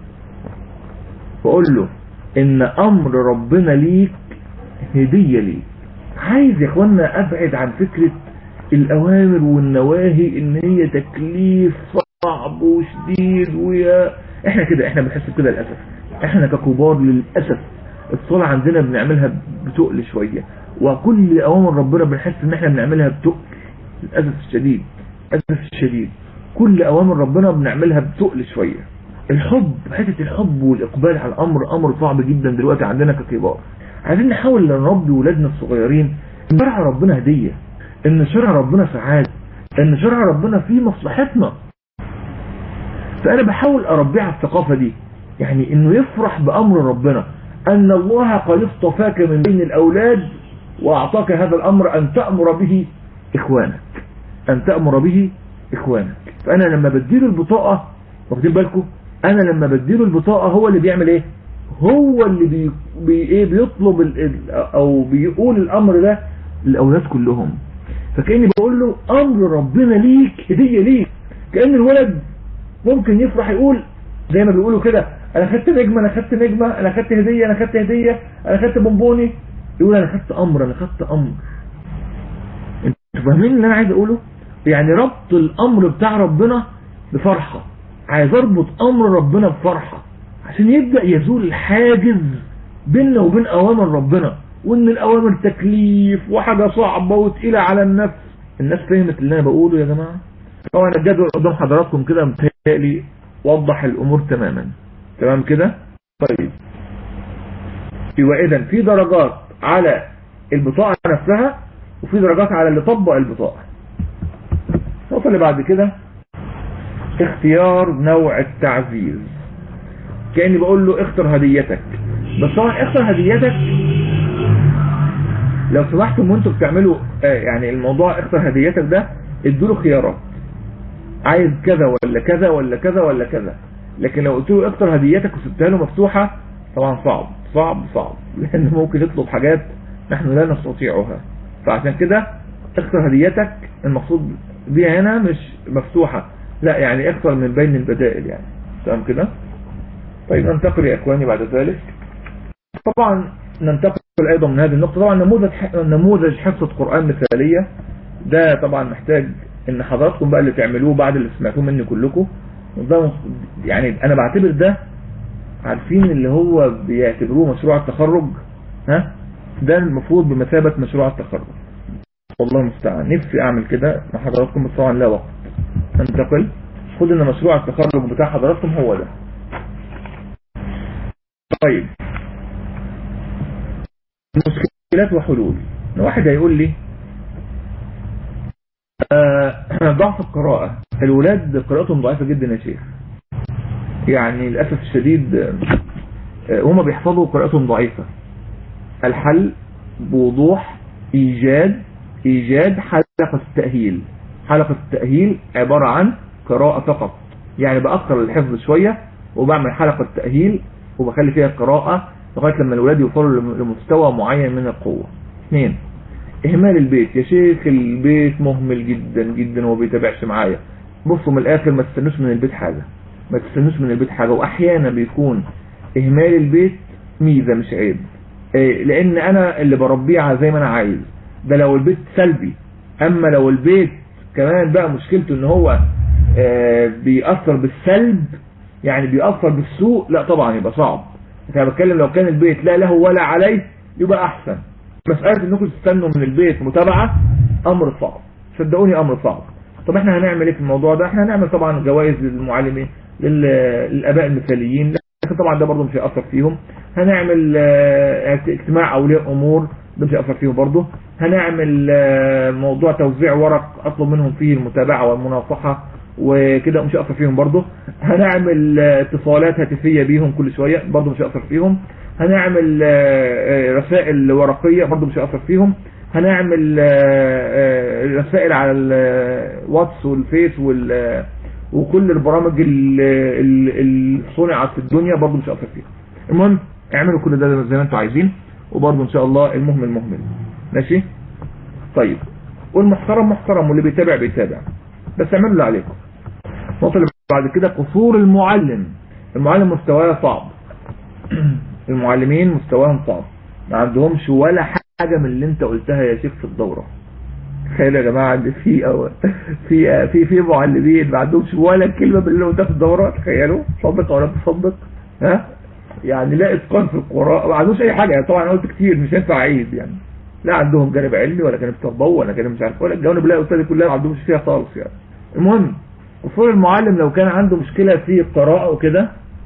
بقول له ان امر ربنا ليك هدية ليك عايز يا اخوانا ابعد عن فكرة الاوامر والنواهي ان هي تكليف صعب وشديد ويا احنا كده احنا بنحس بكده للاسف احنا ككبار للاسف الصلاة عندنا بنعملها بتقل شوية وكل اوامر ربنا بنحس ان احنا بنعملها بتقل للاسف الشديد للاسف الشديد كل اوامر ربنا بنعملها بتقل شوية الحب حتة الحب والاقبال على الامر امر صعب جدا دلوقتي عندنا ككبار عايزين نحاول نربي ولادنا الصغيرين ان شرع ربنا هدية ان شرع ربنا سعادة ان شرع ربنا فيه مصلحتنا فانا بحاول اربيه على الثقافة دي يعني انه يفرح بامر ربنا ان الله قد اصطفاك من بين الاولاد واعطاك هذا الامر ان تأمر به اخوانك ان تأمر به اخوانك فانا لما بديله البطاقة واخدين بالكم انا لما بديله البطاقة هو اللي بيعمل ايه هو اللي بي بي ايه بيطلب ال ال او بيقول الامر ده للاولاد كلهم فكاني بقول له امر ربنا ليك هديه ليك كان الولد ممكن يفرح يقول زي ما بيقولوا كده انا خدت نجمه انا خدت نجمه انا خدت هديه انا خدت هديه انا خدت بونبوني يقول انا خدت امر انا خدت امر انتوا فاهمين اللي انا عايز اقوله يعني ربط الامر بتاع ربنا بفرحه عايز اربط امر ربنا بفرحه عشان يبدا يزول الحاجز بيننا وبين اوامر ربنا وان الاوامر تكليف وحاجه صعبه وتقيله على النفس الناس فهمت اللي انا بقوله يا جماعه طبعا الجدول قدام حضراتكم كده متهيألي وضح الامور تماما تمام كده طيب يبقى اذا في درجات على البطاقه نفسها وفي درجات على اللي طبق البطاقه النقطه اللي بعد كده اختيار نوع التعزيز كاني بقول له اختر هديتك بس طبعا اختر هديتك لو سمحتم وانتوا بتعملوا آه يعني الموضوع اختر هديتك ده ادوا خيارات عايز كذا ولا كذا ولا كذا ولا كذا لكن لو قلت له اختر هديتك وسبتها له مفتوحة طبعا صعب صعب صعب لان ممكن يطلب حاجات نحن لا نستطيعها فعشان كده اختر هديتك المقصود بيها هنا مش مفتوحة لا يعني اختر من بين البدائل يعني تمام كده طيب ننتقل يا اخواني بعد ذلك طبعا ننتقل ايضا من هذه النقطة طبعا نموذج نموذج حفظة قرآن مثالية ده طبعا محتاج ان حضراتكم بقى اللي تعملوه بعد اللي سمعتوه مني كلكم ده يعني انا بعتبر ده عارفين اللي هو بيعتبروه مشروع التخرج ها ده المفروض بمثابة مشروع التخرج والله المستعان نفسي اعمل كده مع حضراتكم بس طبعا لا وقت ننتقل خد ان مشروع التخرج بتاع حضراتكم هو ده طيب مشكلات وحلول واحد هيقول لي آه ضعف القراءة الولاد قراءتهم ضعيفة جدا يا شيخ يعني للأسف الشديد آه هم بيحفظوا قراءتهم ضعيفة الحل بوضوح إيجاد إيجاد حلقة التأهيل حلقة التأهيل عبارة عن قراءة فقط يعني بأكثر الحفظ شوية وبعمل حلقة تأهيل وبخلي فيها قراءة لغاية لما الولاد يوصلوا لمستوى معين من القوة اثنين اهمال البيت يا شيخ البيت مهمل جدا جدا وما بيتابعش معايا بصوا من الاخر ما تستنوش من البيت حاجة ما تستنوش من البيت حاجة واحيانا بيكون اهمال البيت ميزة مش عيب إيه لان انا اللي بربيه زي ما انا عايز ده لو البيت سلبي اما لو البيت كمان بقى مشكلته ان هو آه بيأثر بالسلب يعني بيأثر بالسوء لا طبعا يبقى صعب انا بتكلم لو كان البيت لا له ولا عليه يبقى احسن مسألة انكم تستنوا من البيت متابعة امر صعب صدقوني امر صعب طب احنا هنعمل ايه في الموضوع ده احنا هنعمل طبعا جوائز للمعلمين للاباء المثاليين لكن طبعا ده برضه مش هيأثر فيهم هنعمل اجتماع اولياء امور ده مش هيأثر فيهم برضه هنعمل موضوع توزيع ورق اطلب منهم فيه المتابعة والمناصحة وكده مش هيأثر فيهم برضه هنعمل اتصالات هاتفية بيهم كل شوية برضه مش هيأثر فيهم هنعمل رسائل ورقية برضه مش هيأثر فيهم هنعمل رسائل على الواتس والفيس وال وكل البرامج اللي صنعت في الدنيا برضه مش هيأثر فيها المهم اعملوا كل ده زي ما انتم عايزين وبرضه ان شاء الله المهمل مهمل ماشي طيب والمحترم محترم واللي بيتابع بيتابع بس اعملوا اللي عليكم النقطه اللي بعد كده قصور المعلم المعلم مستواه صعب المعلمين مستواهم صعب ما عندهمش ولا حاجة من اللي انت قلتها يا شيخ في الدورة تخيلوا يا جماعة ان في أو في في في معلمين ما عندهمش ولا كلمة من اللي قلتها في الدورة تخيلوا صدق ولا تصدق ها يعني لا اتقان في القراءة ما عندهمش اي حاجة يعني طبعا انا قلت كتير مش هينفع اعيد يعني لا عندهم جانب علمي ولا جانب تربوي ولا جانب مش عارف ولا الجوانب اللي قلتها دي كلها ما عندهمش فيها خالص يعني المهم قصور المعلم لو كان عنده مشكلة في القراءة وكده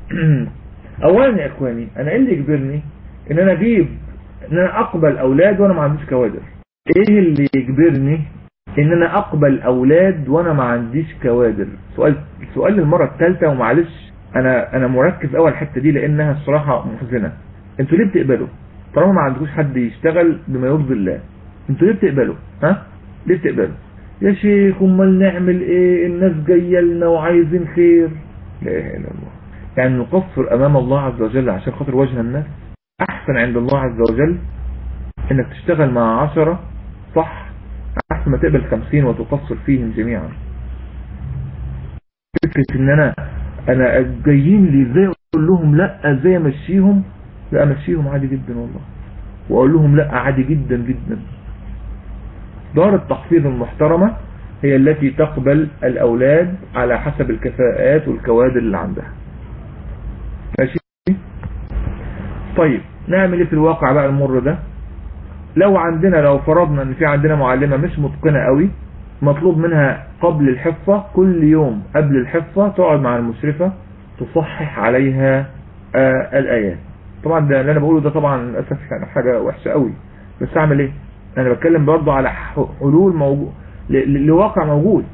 اولا يا اخواني انا ايه اللي يجبرني ان انا اجيب ان انا اقبل اولاد وانا ما عنديش كوادر ايه اللي يجبرني ان انا اقبل اولاد وانا ما عنديش كوادر سؤال سؤال للمره الثالثه ومعلش انا انا مركز اول الحته دي لانها الصراحه محزنه انتوا ليه بتقبلوا طالما ما عندكوش حد يشتغل بما يرضي الله انتوا ليه بتقبلوا ها ليه بتقبلوا يا شيخ امال نعمل ايه الناس جايه لنا وعايزين خير لا اله الا الله يعني نقصر امام الله عز وجل عشان خاطر وجه الناس احسن عند الله عز وجل انك تشتغل مع عشرة صح احسن ما تقبل خمسين وتقصر فيهم جميعا فكرة ان انا انا جايين لي ازاي اقول لهم لا ازاي امشيهم لا امشيهم عادي جدا والله واقول لهم لا عادي جدا جدا دار التحفيظ المحترمة هي التي تقبل الاولاد على حسب الكفاءات والكوادر اللي عندها ماشي طيب نعمل ايه في الواقع بقى المر ده لو عندنا لو فرضنا ان في عندنا معلمة مش متقنة قوي مطلوب منها قبل الحصة كل يوم قبل الحصة تقعد مع المشرفة تصحح عليها آه الآيات طبعا ده اللي انا بقوله ده طبعا للاسف يعني حاجة وحشة قوي بس اعمل ايه انا بتكلم برضه على حلول موجود لواقع موجود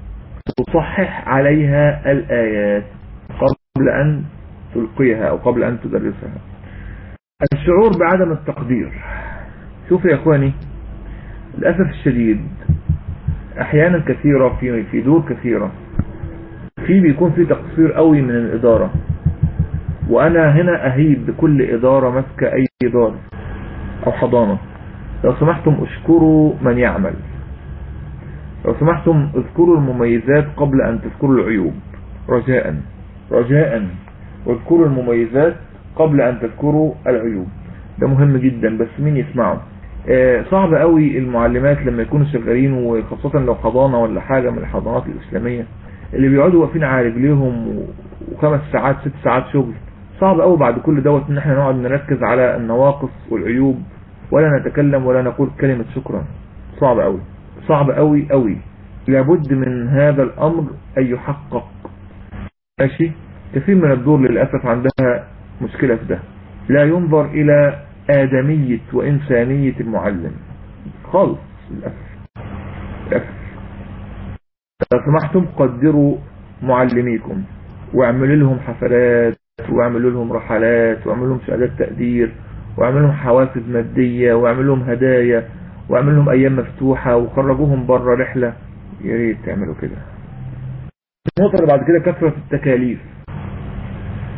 تصحح عليها الآيات قبل ان تلقيها او قبل ان تدرسها الشعور بعدم التقدير شوف يا اخواني للأسف الشديد احيانا كثيرة في في دور كثيرة في بيكون في تقصير قوي من الادارة وانا هنا اهيب بكل ادارة ماسكة اي دار او حضانة لو سمحتم اشكروا من يعمل لو سمحتم اذكروا المميزات قبل ان تذكروا العيوب رجاء رجاء واذكروا المميزات قبل ان تذكروا العيوب ده مهم جدا بس مين يسمعه آه صعب قوي المعلمات لما يكونوا شغالين وخاصة لو حضانة ولا حاجة من الحضانات الإسلامية اللي بيقعدوا واقفين على رجليهم وخمس ساعات ست ساعات شغل صعب قوي بعد كل دوت ان احنا نقعد نركز على النواقص والعيوب ولا نتكلم ولا نقول كلمة شكرا صعب قوي صعب قوي قوي لابد من هذا الامر ان يحقق ماشي كثير من الدور للأسف عندها مشكلة في ده لا ينظر الى آدمية وإنسانية المعلم خالص للأسف للأسف لو سمحتم قدروا معلميكم واعملوا لهم حفلات واعملوا لهم رحلات واعملوا لهم شهادات تقدير واعملوا لهم حوافز مادية واعملوا لهم هدايا واعملوا لهم أيام مفتوحة وخرجوهم بره رحلة يا ريت تعملوا كده النقطة اللي بعد كده كثرة التكاليف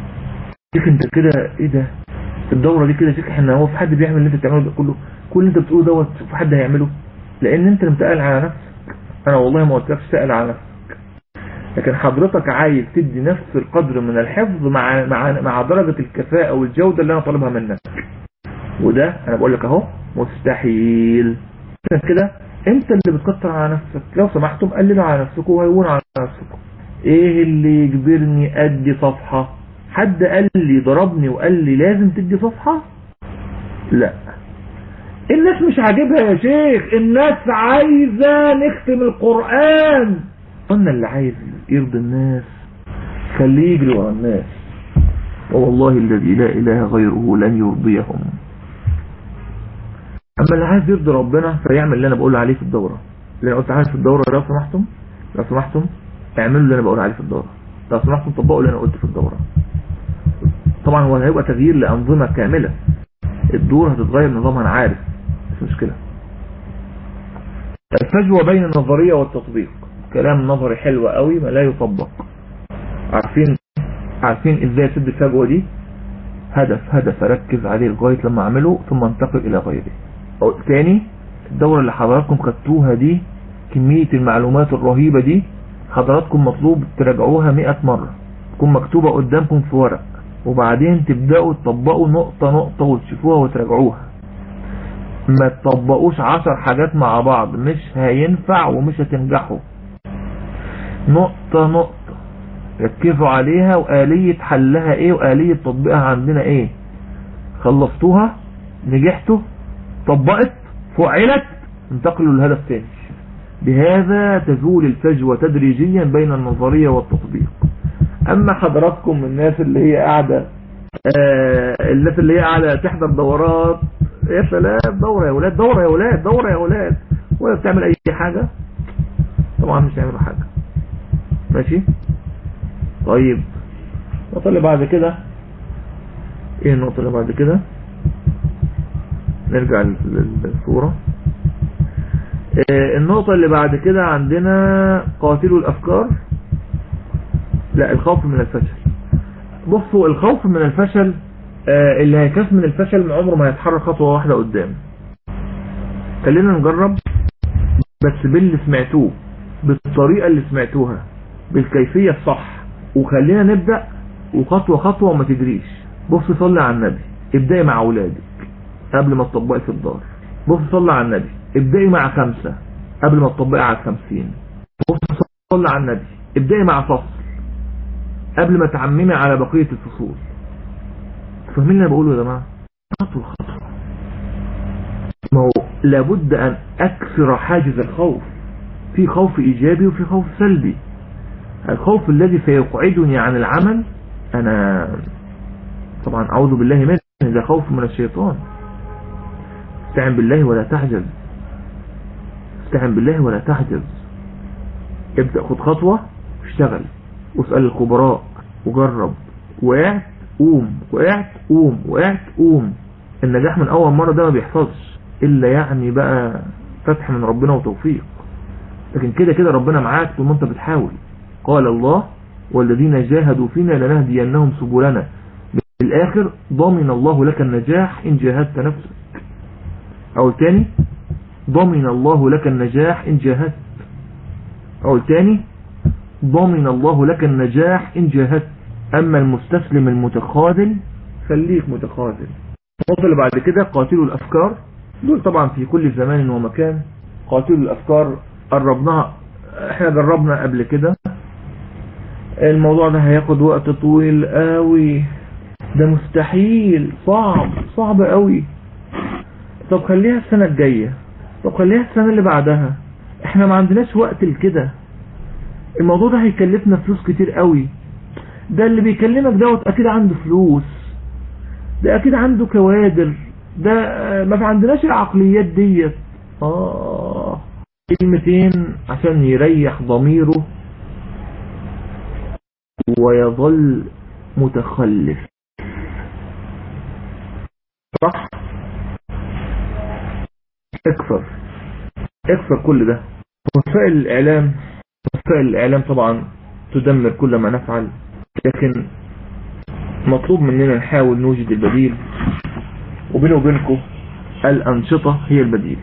شيخ انت كده ايه ده الدورة دي كده شيخ احنا هو في حد بيعمل اللي انت بتعمله ده كله كل اللي انت بتقوله دوت في حد هيعمله لان انت اللي متقل على نفسك انا والله ما قلتلكش تقل على نفسك لكن حضرتك عايز تدي نفس القدر من الحفظ مع مع مع درجة الكفاءة والجودة اللي انا طالبها منك وده انا بقول لك اهو مستحيل كده انت اللي بتكتر على نفسك لو سمحتم قللوا على نفسكم وهيونوا على نفسكم ايه اللي يجبرني ادي صفحة حد قال لي ضربني وقال لي لازم تدي صفحة لا الناس مش عاجبها يا شيخ الناس عايزة نختم القرآن قلنا اللي عايز يرضي الناس خليه يجري ورا الناس والله الذي لا اله غيره لن يرضيهم اما اللي عايز يرضي ربنا فيعمل اللي انا بقول عليه في الدورة اللي انا قلت عليه في الدورة لو سمحتم لو سمحتم اعملوا اللي انا بقول عليه في الدورة لو سمحتم طبقوا اللي انا قلت في الدورة طبعا هو هيبقى تغيير لأنظمة كاملة الدور هتتغير نظامها انا عارف مش مشكلة الفجوة بين النظرية والتطبيق كلام نظري حلو قوي ما لا يطبق عارفين عارفين ازاي اسد الفجوة دي هدف هدف اركز عليه لغاية لما اعمله ثم انتقل الى غيره أو تاني الدورة اللي حضراتكم خدتوها دي كمية المعلومات الرهيبة دي حضراتكم مطلوب تراجعوها 100 مرة تكون مكتوبة قدامكم في ورق وبعدين تبدأوا تطبقوا نقطة نقطة وتشوفوها وتراجعوها ما تطبقوش عشر حاجات مع بعض مش هينفع ومش هتنجحوا نقطة نقطة ركزوا عليها وآلية حلها ايه وآلية تطبيقها عندنا ايه خلصتوها نجحتوا طبقت فعلت انتقلوا للهدف تاني بهذا تزول الفجوة تدريجيا بين النظرية والتطبيق اما حضراتكم من الناس اللي هي قاعدة آه الناس اللي هي قاعدة تحضر دورات يا سلام دورة يا ولاد دورة يا ولاد دورة يا ولاد ولا بتعمل اي حاجة طبعا مش هيعملوا حاجة ماشي طيب النقطة اللي بعد كده ايه النقطة اللي بعد كده نرجع للصورة النقطة اللي بعد كده عندنا قاتلوا الافكار لا الخوف من الفشل بصوا الخوف من الفشل اللي هيخاف من الفشل من عمره ما هيتحرك خطوة واحدة قدام خلينا نجرب بس باللي سمعتوه بالطريقة اللي سمعتوها بالكيفية الصح وخلينا نبدأ وخطوة خطوة وما تجريش بص صلي على النبي ابدأي مع اولادك قبل ما تطبقي في الدار بص صلي على النبي ابدأي مع خمسة قبل ما تطبقي على الخمسين بص صلي على النبي ابدأي مع فصل قبل ما تعممي على بقية الفصول فاهمين اللي انا بقوله يا جماعة خطوة خطوة ما هو لابد ان اكسر حاجز الخوف في خوف ايجابي وفي خوف سلبي الخوف الذي سيقعدني عن العمل انا طبعا اعوذ بالله منه ده خوف من الشيطان استعن بالله ولا تعجز استعن بالله ولا تعجز ابدأ خد خطوة اشتغل واسأل الخبراء وجرب وقعت قوم وقعت قوم وقعت قوم النجاح من اول مرة ده ما بيحصلش الا يعني بقى فتح من ربنا وتوفيق لكن كده كده ربنا معاك طول ما انت بتحاول قال الله والذين جاهدوا فينا لنهدينهم سبلنا بالاخر ضمن الله لك النجاح ان جاهدت نفسك او تاني ضمن الله لك النجاح ان جاهدت او تاني ضمن الله لك النجاح ان جاهدت اما المستسلم المتخاذل خليك متخاذل النقطة اللي بعد كده قاتلوا الافكار دول طبعا في كل زمان ومكان قاتلوا الافكار قربناها احنا جربنا قبل كده الموضوع ده هياخد وقت طويل قوي ده مستحيل صعب صعب قوي طب خليها السنة الجاية طب خليها السنة اللي بعدها احنا ما عندناش وقت لكده الموضوع ده هيكلفنا فلوس كتير قوي ده اللي بيكلمك دوت اكيد عنده فلوس ده اكيد عنده كوادر ده ما عندناش العقليات ديت اه كلمتين عشان يريح ضميره ويظل متخلف صح اكثر اكثر كل ده وسائل الاعلام وسائل الاعلام طبعا تدمر كل ما نفعل لكن مطلوب مننا نحاول نوجد البديل وبينه وبينكم الأنشطة هي البديل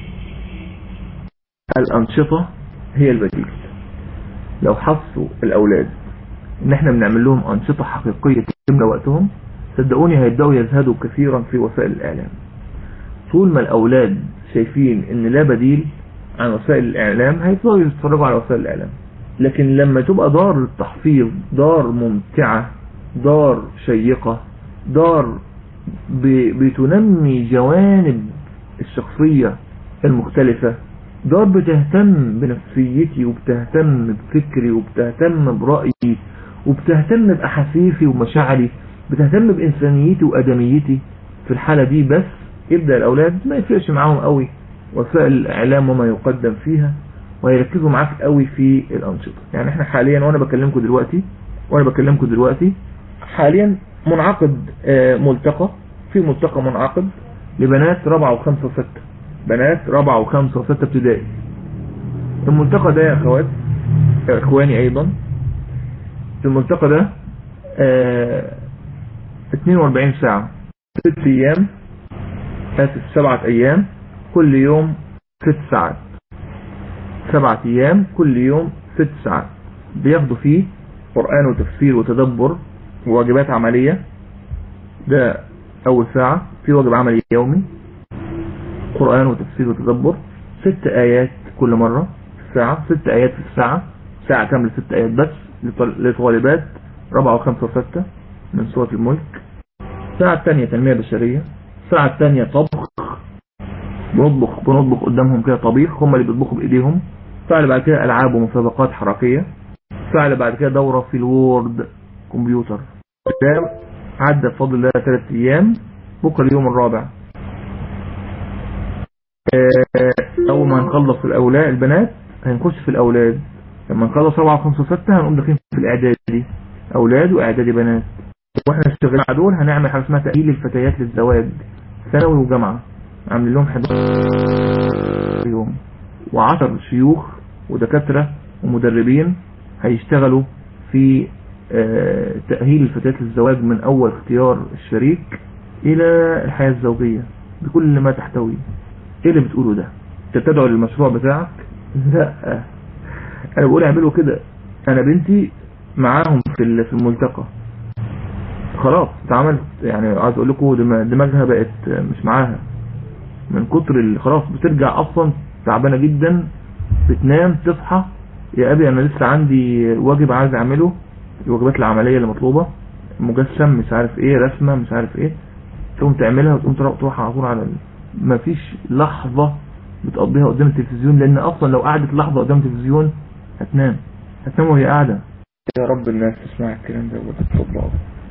الأنشطة هي البديل لو حسوا الأولاد إن إحنا بنعمل لهم أنشطة حقيقية تملى وقتهم صدقوني هيبدأوا يزهدوا كثيرا في وسائل الإعلام طول ما الأولاد شايفين إن لا بديل عن وسائل الإعلام هيفضلوا يتفرجوا على وسائل الإعلام لكن لما تبقى دار التحفيظ دار ممتعة دار شيقة دار بتنمي جوانب الشخصية المختلفة دار بتهتم بنفسيتي وبتهتم بفكري وبتهتم برأيي وبتهتم بأحاسيسي ومشاعري بتهتم بإنسانيتي وأدميتي في الحالة دي بس يبدأ الأولاد ما يفرقش معاهم قوي وسائل الإعلام وما يقدم فيها ويركزوا معاك قوي في الأنشطة يعني احنا حاليا وانا بكلمكم دلوقتي وانا بكلمكم دلوقتي حاليا منعقد ملتقى في ملتقى منعقد لبنات رابعة وخمسة وستة بنات رابعة وخمسة وستة ابتدائي الملتقى ده يا اخوات اخواني ايضا الملتقى ده اه 42 ساعة ست ايام اسف سبعة ايام كل يوم ست ساعات سبعة ايام كل يوم ست ساعات بياخدوا فيه قرآن وتفسير وتدبر وواجبات عملية ده اول ساعة في واجب عملي يومي قرآن وتفسير وتدبر ست ايات كل مرة في الساعة ست ايات في الساعة ساعة كاملة ست ايات بس لطالبات رابعة وخمسة وستة من سورة الملك الساعة الثانية تنمية بشرية الساعة الثانية طبخ بنطبخ بنطبخ قدامهم كده طبيخ هم اللي بيطبخوا بايديهم الساعة اللي بعد كده العاب ومسابقات حركية الساعة اللي بعد كده دورة في الوورد كمبيوتر ده عدى بفضل الله ثلاث ايام بكره اليوم الرابع اول ما نخلص الاولاد البنات هنخش في الاولاد لما نخلص 4 5 6 هنقوم داخلين في الاعدادي اولاد واعدادي بنات واحنا اشتغلنا مع دول هنعمل حاجه اسمها تاهيل الفتيات للزواج ثانوي وجامعه عامل لهم 11 يوم و10 شيوخ ودكاتره ومدربين هيشتغلوا في تأهيل الفتيات للزواج من أول اختيار الشريك إلى الحياة الزوجية بكل ما تحتوي إيه اللي بتقوله ده أنت تدعو للمشروع بتاعك لا أنا بقول اعملوا كده أنا بنتي معاهم في في الملتقى خلاص اتعملت يعني عايز أقول لكم دماغها بقت مش معاها من كتر خلاص بترجع أصلا تعبانة جدا بتنام تصحى يا أبي أنا لسه عندي واجب عايز أعمله الواجبات العملية اللي مطلوبة مجسم مش عارف ايه رسمة مش عارف ايه تقوم تعملها وتقوم تروح على طول على مفيش لحظة بتقضيها قدام التلفزيون لان اصلا لو قعدت لحظة قدام التلفزيون هتنام هتنام وهي قاعدة يا رب الناس تسمع الكلام ده وتطبقه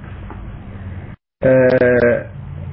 آه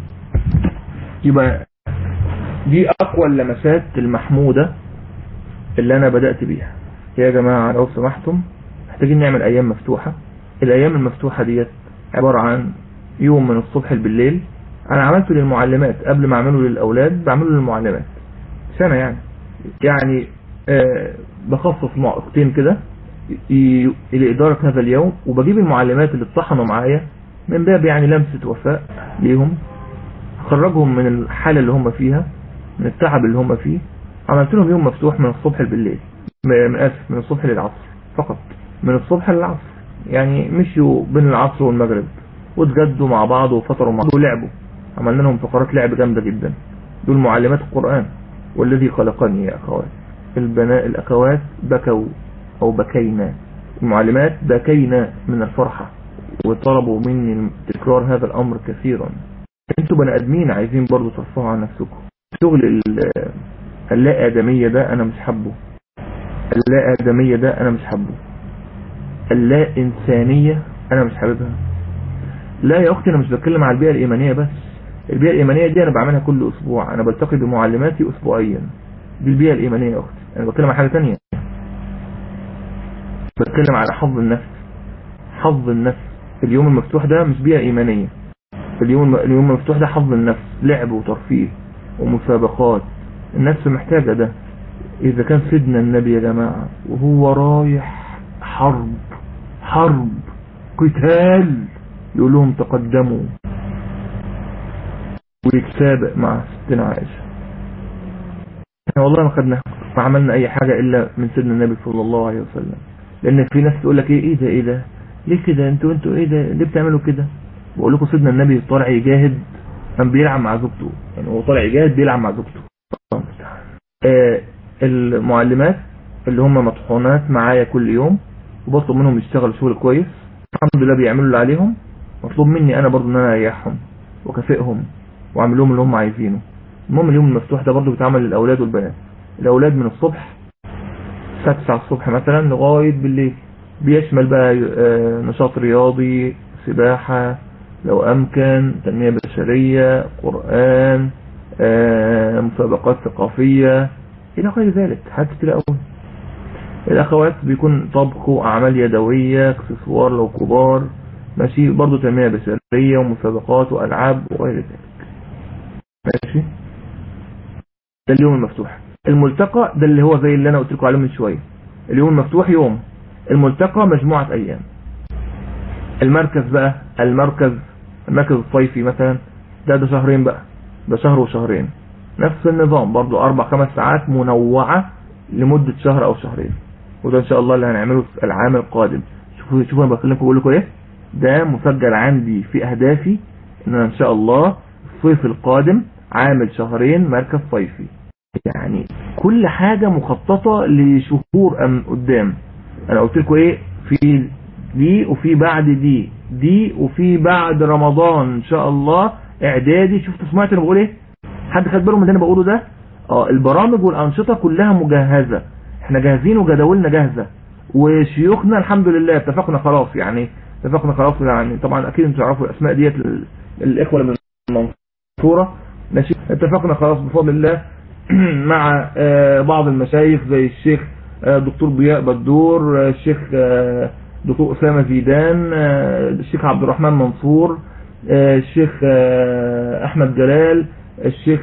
يبقى دي اقوى اللمسات المحمودة اللي انا بدأت بيها يا جماعة لو سمحتم محتاجين نعمل ايام مفتوحة الايام المفتوحة ديت عبارة عن يوم من الصبح بالليل انا عملته للمعلمات قبل ما اعمله للاولاد بعمله للمعلمات سنة يعني يعني آه بخصص وقتين كده لإدارة هذا اليوم وبجيب المعلمات اللي اتصحنوا معايا من باب يعني لمسة وفاء ليهم خرجهم من الحالة اللي هم فيها من التعب اللي هم فيه عملت لهم يوم مفتوح من الصبح بالليل من اسف من الصبح للعصر فقط من الصبح للعصر يعني مشوا بين العصر والمغرب واتجدوا مع بعض وفطروا مع بعض ولعبوا عملنا لهم فقرات لعب جامدة جدا دول معلمات القرآن والذي خلقني يا أخوات البناء الأخوات بكوا أو بكينا المعلمات بكينا من الفرحة وطلبوا مني تكرار هذا الأمر كثيرا انتوا بني ادمين عايزين برضو ترفعوا عن نفسكم شغل اللا آدمية ده أنا مش حبه اللا آدمية ده أنا مش حبه اللا إنسانية أنا مش حاببها لا يا أختي أنا مش بتكلم على البيئة الإيمانية بس البيئة الإيمانية دي أنا بعملها كل أسبوع أنا بلتقي بمعلماتي أسبوعيا دي البيئة الإيمانية يا أختي أنا بتكلم على حاجة تانية بتكلم على حظ النفس حظ النفس اليوم المفتوح ده مش بيئة إيمانية اليوم اليوم المفتوح ده حظ النفس لعب وترفيه ومسابقات النفس محتاجة ده إذا كان سيدنا النبي يا جماعة وهو رايح حرب حرب قتال يقول لهم تقدموا ويتسابق مع ستنا عائشة احنا والله ما خدنا ما عملنا اي حاجة الا من سيدنا النبي صلى الله عليه وسلم لان في ناس تقول لك ايه ايه ده ايه ده ليه كده انتوا انتوا ايه ده ليه بتعملوا كده بقول لكم سيدنا النبي طالع يجاهد كان بيلعب مع زوجته يعني هو طالع يجاهد بيلعب مع زوجته آه المعلمات اللي هم مطحونات معايا كل يوم وبطلب منهم يشتغلوا شغل كويس الحمد لله بيعملوا اللي عليهم مطلوب مني انا برضو ان انا اريحهم وكافئهم واعمل لهم اللي هم عايزينه المهم اليوم المفتوح ده برضو بيتعمل للاولاد والبنات الاولاد من الصبح الساعه 9 الصبح مثلا لغايه بالليل بيشمل بقى نشاط رياضي سباحه لو امكن تنميه بشريه قران مسابقات ثقافيه الى غير ذلك حاجات كتير قوي الاخوات بيكون طبخ واعمال يدويه اكسسوار لو كبار ماشي برضو تنميه بشريه ومسابقات والعاب وغير ذلك ماشي ده اليوم المفتوح الملتقى ده اللي هو زي اللي انا قلت لكم عليه من شويه اليوم المفتوح يوم الملتقى مجموعه ايام المركز بقى المركز المركز الصيفي مثلا ده ده شهرين بقى ده شهر وشهرين نفس النظام برضو اربع خمس ساعات منوعة لمدة شهر او شهرين وده ان شاء الله اللي هنعمله في العام القادم شوفوا شوفوا انا بكلمكم بقول لكم ايه ده مسجل عندي في اهدافي ان انا ان شاء الله الصيف القادم عامل شهرين مركز صيفي يعني كل حاجة مخططة لشهور ام قدام انا قلت لكم ايه في دي وفي بعد دي دي وفي بعد رمضان ان شاء الله اعدادي شفتوا سمعت انا بقول ايه حد خد باله من اللي انا بقوله ده اه البرامج والانشطه كلها مجهزه احنا جاهزين وجداولنا جاهزه وشيوخنا الحمد لله اتفقنا خلاص يعني اتفقنا خلاص يعني طبعا اكيد انتوا تعرفوا الاسماء ديت الاخوه اللي من المنصوره ماشي اتفقنا خلاص بفضل الله مع بعض المشايخ زي الشيخ دكتور ضياء بدور الشيخ دكتور أسامة زيدان الشيخ عبد الرحمن منصور الشيخ أحمد جلال الشيخ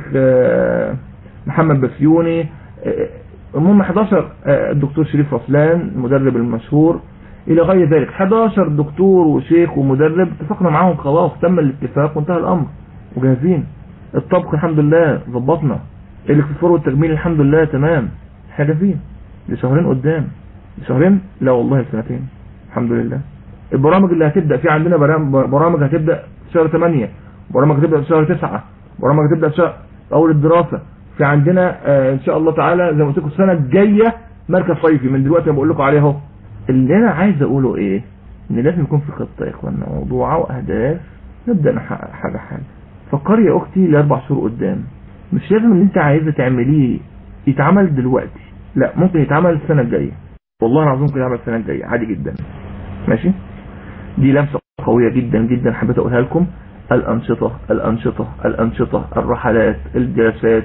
محمد بسيوني المهم 11 الدكتور شريف رسلان المدرب المشهور إلى غير ذلك 11 دكتور وشيخ ومدرب اتفقنا معاهم خلاص تم الاتفاق وانتهى الأمر وجاهزين الطبخ الحمد لله ظبطنا الاكسسوار والتجميل الحمد لله تمام احنا جاهزين لشهرين قدام لشهرين لا والله سنتين الحمد لله البرامج اللي هتبدأ في عندنا برامج هتبدأ في شهر 8 برامج هتبدأ في شهر 9 برامج هتبدأ في شهر أول الدراسة في عندنا آه إن شاء الله تعالى زي ما قلت لكم السنة الجاية مركز صيفي من دلوقتي بقول لكم عليه اهو اللي أنا عايز أقوله إيه إن لازم يكون في خطة يا إخوانا موضوعة وأهداف نبدأ نحقق حاجة حاجة فكري يا أختي لأربع شهور قدام مش لازم اللي أنت عايزة تعمليه يتعمل دلوقتي لا ممكن يتعمل السنة الجاية والله العظيم ممكن يتعمل السنة الجاية عادي جدا ماشي دي لمسة قوية جدا جدا حبيت اقولها لكم الانشطة الانشطة الانشطة الرحلات الجلسات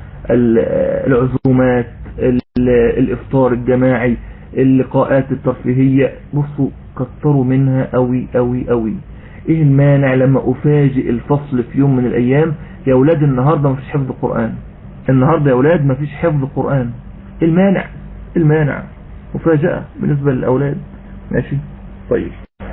العزومات الافطار الجماعي اللقاءات الترفيهية بصوا كتروا منها قوي قوي قوي ايه المانع لما افاجئ الفصل في يوم من الايام يا اولاد النهاردة مفيش حفظ قرآن النهاردة يا اولاد مفيش حفظ قرآن المانع المانع مفاجأة بالنسبة للاولاد ماشي طيب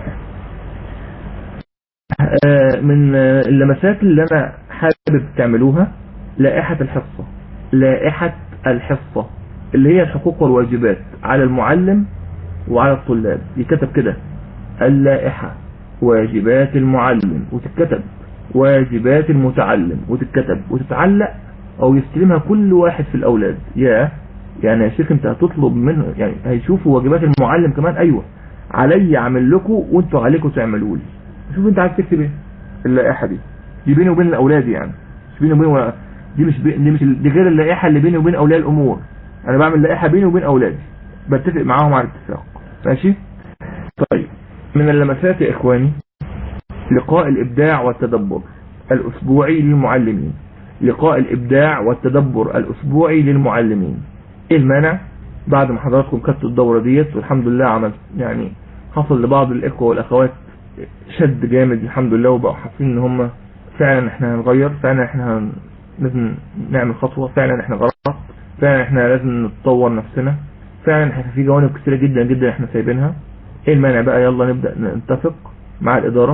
من اللمسات اللي انا حابب تعملوها لائحة الحصة لائحة الحصة اللي هي الحقوق والواجبات على المعلم وعلى الطلاب يكتب كده اللائحة واجبات المعلم وتتكتب واجبات المتعلم وتتكتب وتتعلق او يستلمها كل واحد في الاولاد يا يعني يا شيخ انت هتطلب منه يعني هيشوفوا واجبات المعلم كمان ايوه علي اعمل لكم وانتوا عليكم تعملوا لي شوف انت عايز تكتب ايه اللائحه دي دي بيني وبين الاولاد يعني مش بيني وبين ولا دي مش بي... دي مش دي غير اللائحه اللي بيني وبين اولياء الامور انا بعمل لائحه بيني وبين اولادي بتفق معاهم على اتفاق ماشي طيب من اللمسات يا اخواني لقاء الابداع والتدبر الاسبوعي للمعلمين لقاء الابداع والتدبر الاسبوعي للمعلمين ايه المانع بعد ما حضراتكم كتبوا الدوره ديت والحمد لله عملت يعني حصل لبعض الاخوه والاخوات شد جامد الحمد لله وبقوا حاسين ان هم فعلا احنا هنغير فعلا احنا هن... لازم نعمل خطوة فعلا احنا غلط فعلا احنا لازم نتطور نفسنا فعلا احنا في جوانب كثيرة جدا جدا احنا سايبينها ايه المانع بقى يلا نبدأ نتفق مع الادارة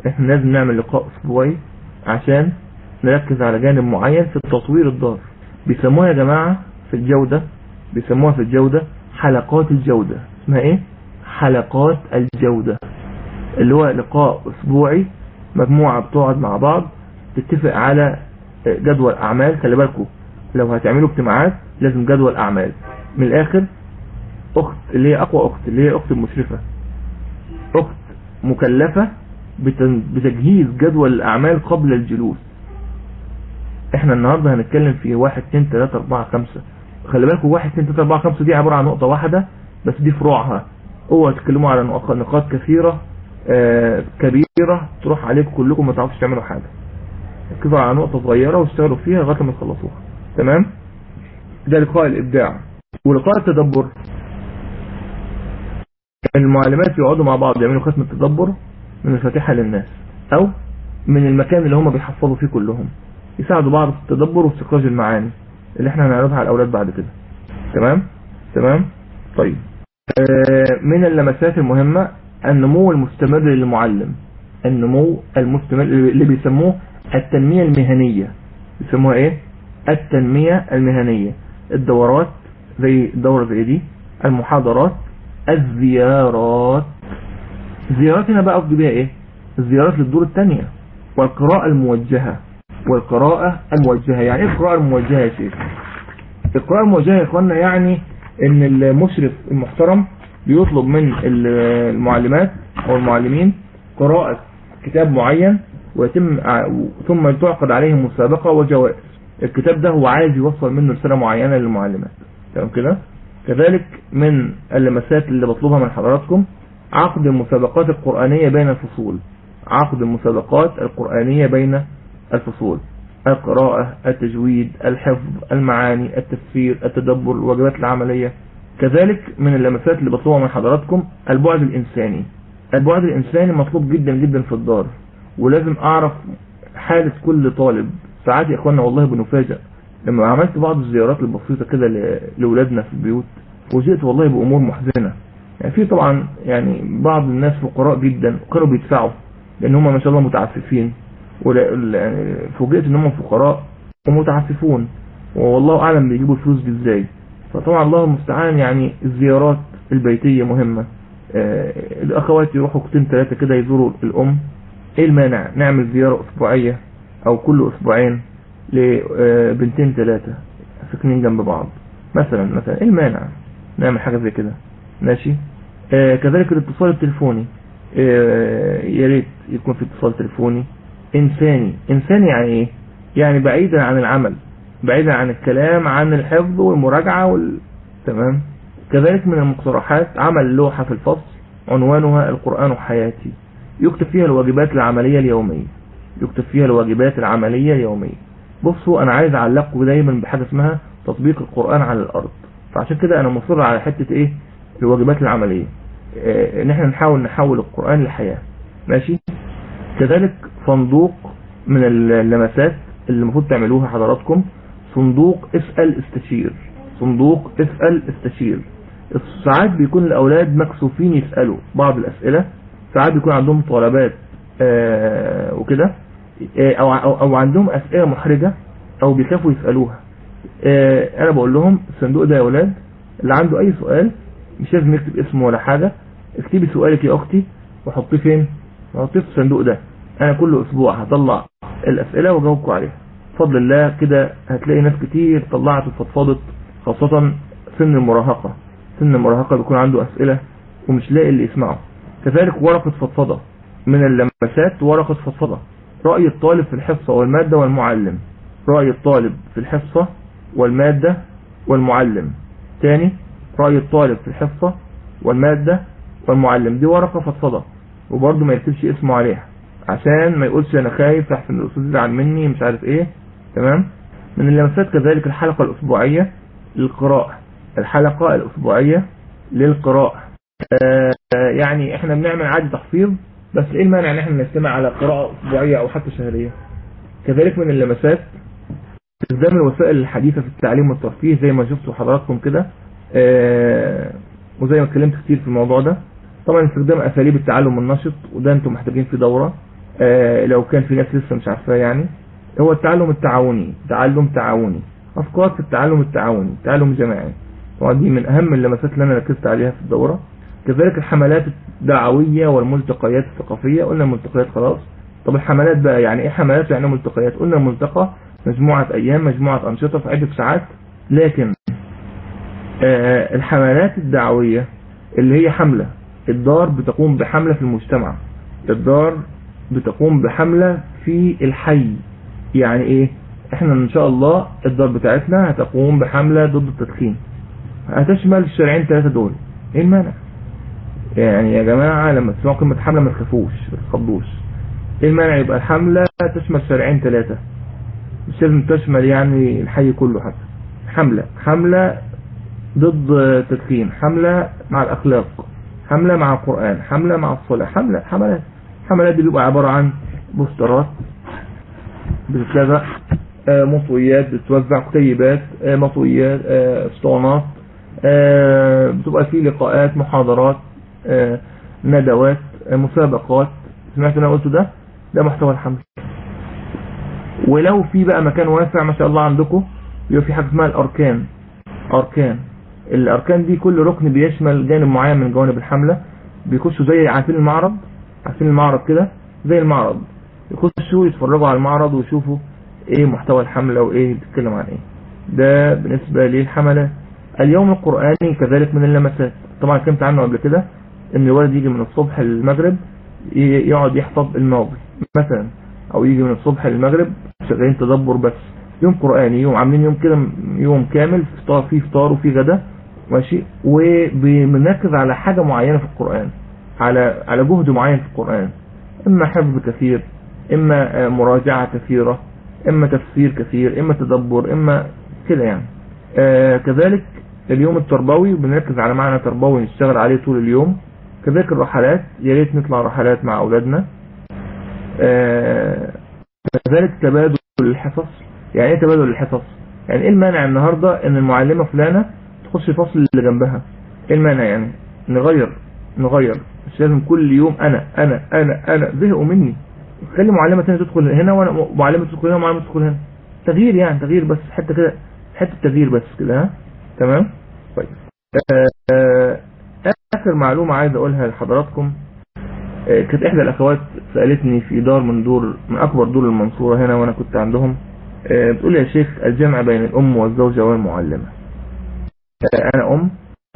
احنا لازم نعمل لقاء اسبوعي عشان نركز على جانب معين في تطوير الدار بيسموها يا جماعة في الجودة بيسموها في الجودة حلقات الجودة اسمها ايه حلقات الجودة اللي هو لقاء اسبوعي مجموعة بتقعد مع بعض تتفق على جدول اعمال خلي بالكم لو هتعملوا اجتماعات لازم جدول اعمال من الاخر اخت اللي هي اقوى اخت اللي هي اخت المشرفة اخت مكلفة بتن- بتجهيز جدول الاعمال قبل الجلوس احنا النهاردة هنتكلم في واحد اتنين تلاتة اربعة خمسة خلي بالكم واحد اتنين تلاتة اربعة خمسة دي عبارة عن نقطة واحدة بس دي فروعها اوعوا تتكلموا على نقاط نقاط كثيرة آه، كبيرة تروح عليكم كلكم ما تعرفوش تعملوا حاجة ركزوا على نقطة صغيرة واشتغلوا فيها لغاية ما تخلصوها تمام ده لقاء الابداع ولقاء التدبر المعلمات يقعدوا مع بعض يعملوا ختم التدبر من الفاتحة للناس او من المكان اللي هم بيحفظوا فيه كلهم يساعدوا بعض في التدبر واستخراج المعاني اللي احنا هنعرضها على الاولاد بعد كده تمام تمام طيب آه، من اللمسات المهمة النمو المستمر للمعلم النمو المستمر اللي بيسموه التنمية المهنية بيسموها ايه التنمية المهنية الدورات زي الدورة زي دي المحاضرات الزيارات الزيارات هنا بقى قصدي بيها ايه الزيارات للدور الثانية والقراءة الموجهة والقراءة الموجهة يعني ايه القراءة الموجهة يا شيخ القراءة الموجهة يا اخوانا يعني ان المشرف المحترم بيطلب من المعلمات او المعلمين قراءة كتاب معين ويتم ثم تعقد عليهم مسابقة وجوائز الكتاب ده هو عايز يوصل منه رسالة معينة للمعلمات تمام كده كذلك من اللمسات اللي بطلبها من حضراتكم عقد المسابقات القرآنية بين الفصول عقد المسابقات القرآنية بين الفصول القراءة التجويد الحفظ المعاني التفسير التدبر الواجبات العملية كذلك من اللمسات اللي بطلبها من حضراتكم البعد الإنساني البعد الإنساني مطلوب جدا جدا في الدار ولازم أعرف حالة كل طالب ساعات يا إخوانا والله بنفاجأ لما عملت بعض الزيارات البسيطة كده لأولادنا في البيوت فوجئت والله بأمور محزنة يعني في طبعا يعني بعض الناس فقراء جدا وكانوا بيدفعوا لأن هم ما شاء الله متعففين فوجئت ان هم فقراء ومتعففون والله اعلم بيجيبوا الفلوس دي ازاي فطبعا الله المستعان يعني الزيارات البيتية مهمة آه الاخوات يروحوا كتين ثلاثة كده يزوروا الام ايه المانع نعمل زيارة اسبوعية او كل اسبوعين لبنتين ثلاثة ساكنين جنب بعض مثلا مثلا ايه المانع نعمل حاجة زي كده ماشي آه كذلك الاتصال التليفوني آه يا ريت يكون في اتصال تليفوني انساني انساني يعني ايه يعني بعيدا عن العمل بعيدا عن الكلام عن الحفظ والمراجعة وال... تمام كذلك من المقترحات عمل لوحة في الفصل عنوانها القرآن حياتي يكتب فيها الواجبات العملية اليومية يكتب فيها الواجبات العملية اليومية بصوا انا عايز اعلقكم دايما بحاجة اسمها تطبيق القرآن على الارض فعشان كده انا مصر على حتة ايه الواجبات العملية اه ان احنا نحاول نحول القرآن لحياة ماشي كذلك صندوق من اللمسات اللي المفروض تعملوها حضراتكم صندوق اسأل استشير صندوق اسأل استشير ساعات بيكون الأولاد مكسوفين يسألوا بعض الأسئلة ساعات بيكون عندهم طلبات آه وكده آه أو, أو, أو عندهم أسئلة محرجة أو بيخافوا يسألوها آه أنا بقول لهم الصندوق ده يا أولاد اللي عنده أي سؤال مش لازم يكتب اسمه ولا حاجة اكتبي سؤالك يا أختي وحطيه فين وحطيه في الصندوق ده انا كل اسبوع هطلع الاسئلة واجاوبكم عليها بفضل الله كده هتلاقي ناس كتير طلعت وفضفضت خاصة سن المراهقة سن المراهقة بيكون عنده اسئلة ومش لاقي اللي يسمعه كذلك ورقة فضفضة من اللمسات ورقة فضفضة رأي الطالب في الحصة والمادة والمعلم رأي الطالب في الحصة والمادة والمعلم تاني رأي الطالب في الحصة والمادة والمعلم دي ورقة فضفضة وبرضه ما يكتبش اسمه عليها عشان ما يقولش انا خايف احسن الاستاذ يزعل مني مش عارف ايه تمام من اللمسات كذلك الحلقة الاسبوعية للقراءة الحلقة الاسبوعية للقراءة آه يعني احنا بنعمل عادي تحفيظ بس ايه المانع ان احنا نستمع على قراءة اسبوعية او حتى شهرية كذلك من اللمسات استخدام الوسائل الحديثة في التعليم والترفيه زي ما شفتوا حضراتكم كده آه وزي ما اتكلمت كتير في الموضوع ده طبعا استخدام اساليب التعلم النشط وده انتم محتاجين في دورة آه لو كان في ناس لسه مش عارفاه يعني هو التعلم التعاوني تعلم تعاوني افكار في التعلم التعاوني التعلم الجماعي طبعا دي من اهم اللمسات اللي انا ركزت عليها في الدورة كذلك الحملات الدعوية والملتقيات الثقافية قلنا الملتقيات خلاص طب الحملات بقى يعني ايه حملات يعني ملتقيات قلنا الملتقى مجموعة ايام مجموعة انشطة في عدة ساعات لكن آه الحملات الدعوية اللي هي حملة الدار بتقوم بحملة في المجتمع الدار بتقوم بحملة في الحي يعني ايه احنا ان شاء الله الدار بتاعتنا هتقوم بحملة ضد التدخين هتشمل الشارعين ثلاثة دول ايه المانع يعني يا جماعة لما تسمعوا كلمة حملة ما تخافوش ما تخضوش ايه المانع يبقى الحملة تشمل شارعين ثلاثة مش لازم تشمل يعني الحي كله حتى حملة حملة ضد التدخين حملة مع الأخلاق حملة مع القرآن حملة مع الصلاة حملة حملات حملات دي بيبقى عبارة عن بوسترات بتتلغى آه مطويات بتوزع كتيبات آه مطويات آه اسطوانات بتبقى فيه لقاءات محاضرات ندوات مسابقات سمعت انا قلته ده ده محتوى الحمل ولو في بقى مكان واسع ما شاء الله عندكم يبقى في حاجه اسمها الاركان اركان الاركان دي كل ركن بيشمل جانب معين من جوانب الحمله بيخشوا زي عارفين المعرض عارفين المعرض كده زي المعرض يخشوا يتفرجوا على المعرض ويشوفوا ايه محتوى الحمله وايه بتتكلم عن ايه ده بالنسبه للحملات اليوم القرآني كذلك من اللمسات طبعا كنت عنه قبل كده ان الولد يجي من الصبح للمغرب يقعد يحفظ الماضي مثلا او يجي من الصبح للمغرب شغالين تدبر بس يوم قرآني يوم عاملين يوم كده يوم كامل فطار فيه فطار وفيه غدا ماشي وبنركز على حاجة معينة في القرآن على على جهد معين في القرآن اما حفظ كثير اما مراجعة كثيرة اما تفسير كثير اما تدبر اما كده يعني آه كذلك اليوم التربوي بنركز على معنى تربوي نشتغل عليه طول اليوم كذلك الرحلات يا ريت نطلع رحلات مع اولادنا آه كذلك تبادل الحصص يعني ايه تبادل الحصص يعني ايه المانع النهاردة ان المعلمة فلانة تخش الفصل اللي جنبها ايه المانع يعني نغير نغير مش لازم كل يوم انا انا انا انا زهقوا مني خلي معلمة تانية تدخل هنا وانا معلمة تدخل هنا ومعلمة تدخل هنا تغيير يعني تغيير بس حتى كده حته تغيير بس كده ها تمام طيب آه اخر معلومه عايز اقولها لحضراتكم آه كانت احدى الاخوات سالتني في دار من دور من اكبر دور المنصوره هنا وانا كنت عندهم آه بتقول يا شيخ الجمع بين الام والزوجه والمعلمه انا ام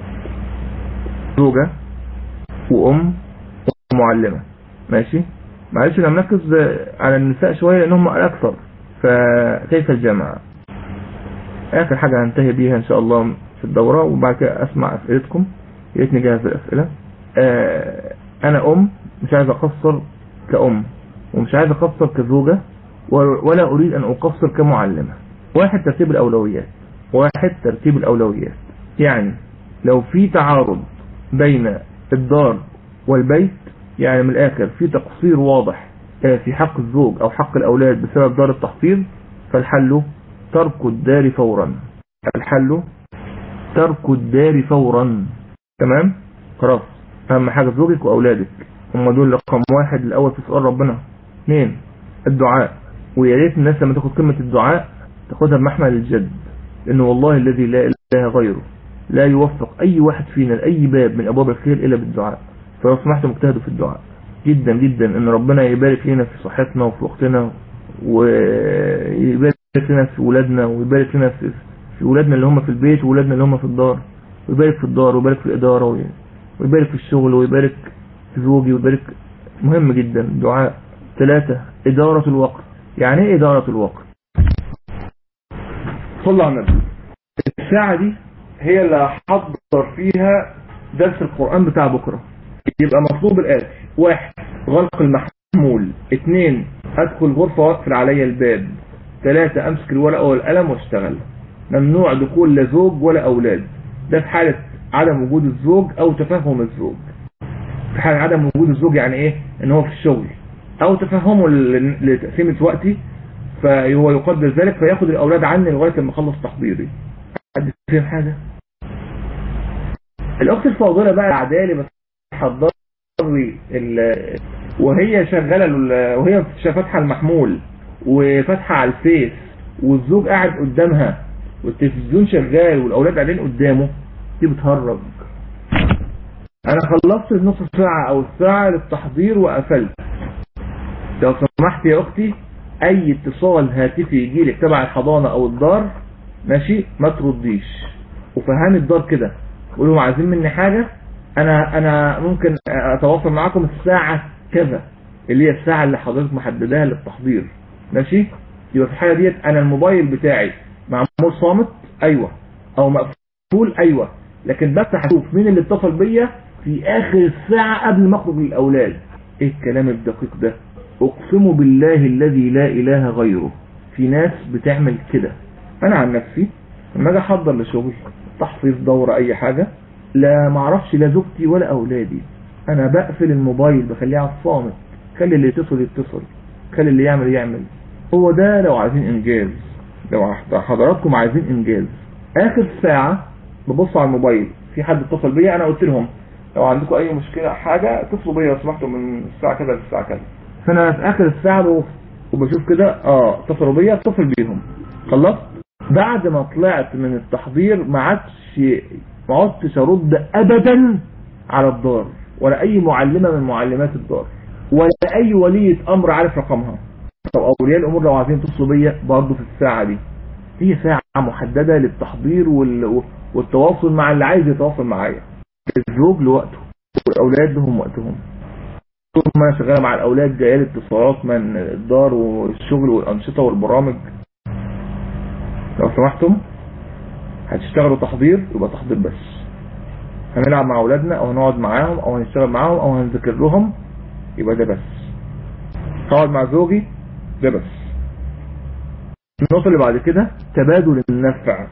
زوجه وام ومعلمه ماشي معلش انا مركز على النساء شويه لانهم الاكثر فكيف الجمع اخر حاجة هنتهي بيها ان شاء الله في الدورة وبعد كده اسمع اسئلتكم يا ريت نجهز الاسئلة آه انا ام مش عايز اقصر كأم ومش عايز اقصر كزوجة ولا اريد ان اقصر كمعلمة واحد ترتيب الاولويات واحد ترتيب الاولويات يعني لو في تعارض بين الدار والبيت يعني من الاخر في تقصير واضح في حق الزوج او حق الاولاد بسبب دار التحفيظ فالحل ترك الدار فورا الحل ترك الدار فورا تمام خلاص اهم حاجة زوجك واولادك هم دول رقم واحد الاول في سؤال ربنا اثنين الدعاء ويا ريت الناس لما تاخد كلمة الدعاء تاخدها بمحمل الجد لانه والله الذي لا اله غيره لا يوفق اي واحد فينا لاي باب من ابواب الخير الا بالدعاء فلو سمحتم اجتهدوا في الدعاء جدا جدا ان ربنا يبارك لنا في صحتنا وفي وقتنا ويبارك لنا في ولادنا ويبارك لنا في في ولادنا اللي هم في البيت وولادنا اللي هم في الدار ويبارك في الدار ويبارك في الإدارة ويبارك في الشغل ويبارك في زوجي ويبارك مهم جدا دعاء ثلاثة إدارة الوقت يعني ايه إدارة الوقت صلى على النبي الساعة دي هي اللي هحضر فيها درس القرآن بتاع بكرة يبقى مطلوب الآتي واحد غلق المحمول اثنين ادخل غرفة واقفل عليا الباب ثلاثة امسك الورقة والقلم واشتغل ممنوع دخول لا زوج ولا اولاد ده في حالة عدم وجود الزوج او تفهم الزوج في حالة عدم وجود الزوج يعني ايه ان هو في الشغل او تفهمه لتقسيمة وقتي فهو يقدر ذلك فياخد الاولاد عني لغاية لما اخلص تحضيري حد فهم حاجة الاخت الفاضلة بقى عدالي بس حضري وهي شغالة ال- وهي فاتحة المحمول وفاتحة على الفيس والزوج قاعد قدامها والتلفزيون شغال والاولاد قاعدين قدامه دي بتهرج انا خلصت النص ساعة او الساعة للتحضير وقفلت لو سمحت يا اختي اي اتصال هاتفي يجي لك تبع الحضانة او الدار ماشي ما ترديش وفهمي الدار كده قول لهم عايزين مني حاجة انا انا ممكن اتواصل معاكم الساعة كذا اللي هي الساعة اللي حضرتك محددها للتحضير ماشي يبقى في الحالة ديت انا الموبايل بتاعي معمول صامت ايوه او مقفول ايوه لكن بس هشوف مين اللي اتصل بيا في اخر الساعة قبل ما اخرج للاولاد ايه الكلام الدقيق ده اقسم بالله الذي لا اله غيره في ناس بتعمل كده انا عن نفسي لما اجي احضر لشغل تحفيظ دورة اي حاجة لا معرفش لا زوجتي ولا اولادي انا بقفل الموبايل بخليه على الصامت خلي اللي يتصل يتصل خلي اللي يعمل يعمل هو ده لو عايزين انجاز لو حضراتكم عايزين انجاز اخر ساعة ببص على الموبايل في حد اتصل بيا انا قلت لهم لو عندكم اي مشكلة حاجة اتصلوا بيا لو سمحتوا من الساعة كذا للساعة كذا فانا في اخر الساعة ببص وبشوف كده اه اتصلوا بيا اتصل بيهم خلصت بعد ما طلعت من التحضير ما عادش ما عدتش ارد ابدا على الدار ولا اي معلمة من معلمات الدار ولا اي ولية امر عارف رقمها طب اولياء الامور لو عايزين يتصلوا بيا برضه في الساعة دي هي ساعة محددة للتحضير وال... والتواصل مع اللي عايز يتواصل معايا الزوج لوقته والاولاد لهم وقتهم طول ما انا شغاله مع الاولاد جايه لي اتصالات من الدار والشغل والانشطه والبرامج لو سمحتم هتشتغلوا تحضير يبقى تحضير بس هنلعب مع اولادنا او هنقعد معاهم او هنشتغل معاهم او هنذاكر لهم يبقى ده بس هقعد مع زوجي ده بس النقطة اللي بعد كده تبادل النفع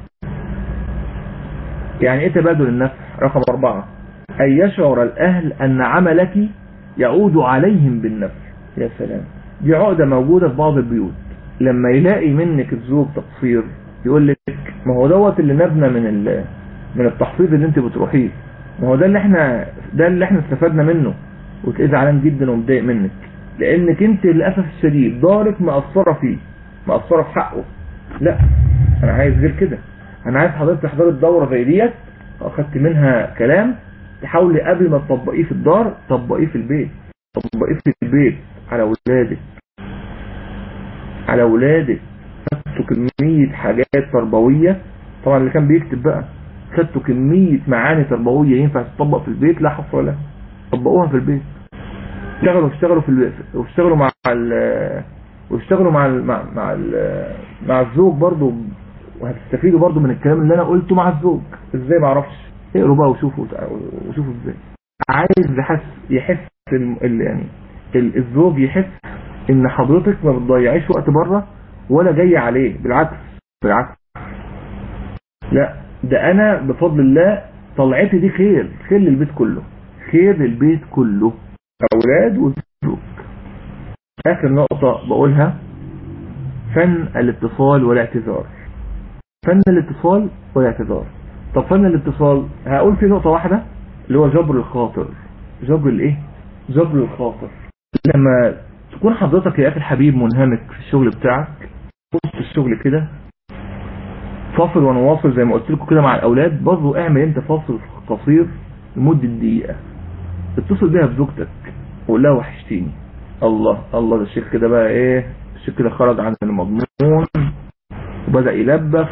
يعني ايه تبادل النفع رقم اربعة ان يشعر الاهل ان عملك يعود عليهم بالنفع يا سلام دي عقدة موجودة في بعض البيوت لما يلاقي منك الزوج تقصير يقول لك ما هو دوت اللي نبنى من ال... من التحفيظ اللي انت بتروحيه ما هو ده اللي احنا ده اللي احنا استفدنا منه وتلاقيه زعلان جدا ومتضايق منك لانك انت للاسف الشديد دارك مقصره فيه مقصره في حقه لا انا عايز غير كده انا عايز حضرتك تحضري الدوره زي ديت اخدت منها كلام تحاولي قبل ما تطبقيه في الدار طبقيه في البيت طبقيه في البيت على اولادك على اولادك خدتوا كميه حاجات تربويه طبعا اللي كان بيكتب بقى خدتوا كميه معاني تربويه ينفع تطبق في البيت لا حصر لها طبقوها في البيت اشتغلوا اشتغلوا في البيت واشتغلوا مع ال واشتغلوا مع ال مع مع, ال مع الزوج برضو وهتستفيدوا برضو من الكلام اللي انا قلته مع الزوج ازاي ما اعرفش اقروا بقى وشوفوا وشوفوا ازاي عايز يحس يحس ال يعني ال الزوج يحس ان حضرتك ما بتضيعيش وقت بره ولا جاي عليه بالعكس بالعكس لا ده انا بفضل الله طلعتي دي خير خير للبيت كله خير للبيت كله اولاد وزوج اخر نقطة بقولها فن الاتصال والاعتذار فن الاتصال والاعتذار طب فن الاتصال هقول في نقطة واحدة اللي هو جبر الخاطر جبر الايه جبر الخاطر لما تكون حضرتك يا اخي الحبيب منهمك في الشغل بتاعك وسط الشغل كده فاصل ونواصل زي ما قلت لكم كده مع الاولاد برضه اعمل انت فاصل قصير لمدة دقيقة اتصل بيها بزوجتك وقول لها وحشتيني الله الله ده الشيخ كده بقى ايه الشيخ كده خرج عن المضمون وبدأ يلبخ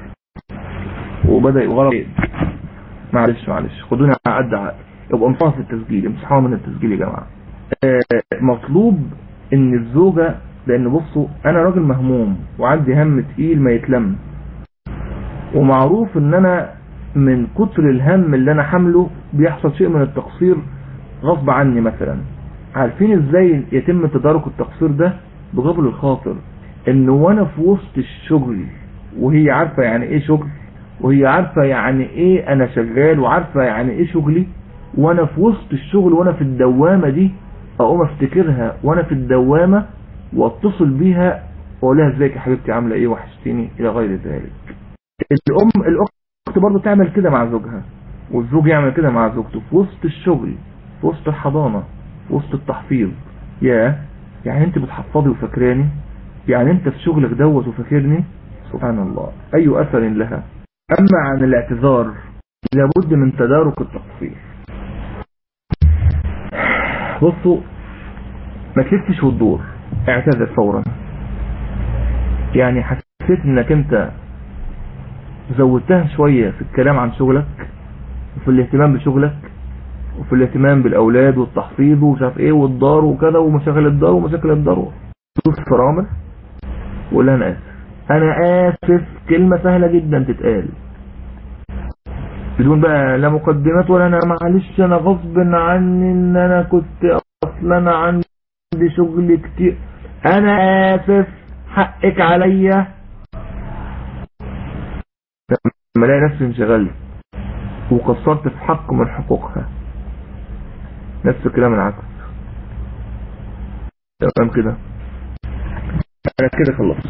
وبدأ يغلط معلش معلش خدوني على قد عقل يبقى امسحوا في التسجيل امسحوا من التسجيل يا جماعة آه مطلوب ان الزوجة لان بصوا انا راجل مهموم وعندي هم تقيل ما يتلم ومعروف ان انا من كتر الهم اللي انا حمله بيحصل شيء من التقصير غصب عني مثلا عارفين ازاي يتم تدارك التقصير ده بجبر الخاطر ان وانا في وسط الشغل وهي عارفة يعني ايه شغل وهي عارفة يعني ايه انا شغال وعارفة يعني ايه شغلي وانا في وسط الشغل وانا في الدوامة دي اقوم افتكرها وانا في الدوامة واتصل بيها واقول لها ازيك يا حبيبتي عاملة ايه وحشتيني الى غير ذلك الام الاخت برضه تعمل كده مع زوجها والزوج يعمل كده مع زوجته في وسط الشغل في وسط الحضانة في وسط التحفيظ يا يعني انت بتحفظي وفاكراني يعني انت في شغلك دوت وفاكرني سبحان الله اي اثر لها اما عن الاعتذار لابد من تدارك التقصير بصوا ما تلفش وتدور اعتذر فورا يعني حسيت انك انت زودتها شوية في الكلام عن شغلك وفي الاهتمام بشغلك وفي الاهتمام بالاولاد والتحفيظ ومش عارف ايه والدار وكذا ومشاكل الدار ومشاكل الدار دوس فرامل وقول انا اسف انا اسف كلمة سهلة جدا تتقال بدون بقى لا مقدمات ولا انا معلش انا غصب عني ان انا كنت اصلا انا عندي شغل كتير انا اسف حقك عليا لما الاقي نفسي انشغلت وقصرت في حق من حقوقها نفس الكلام العكس تمام كده انا كده خلصت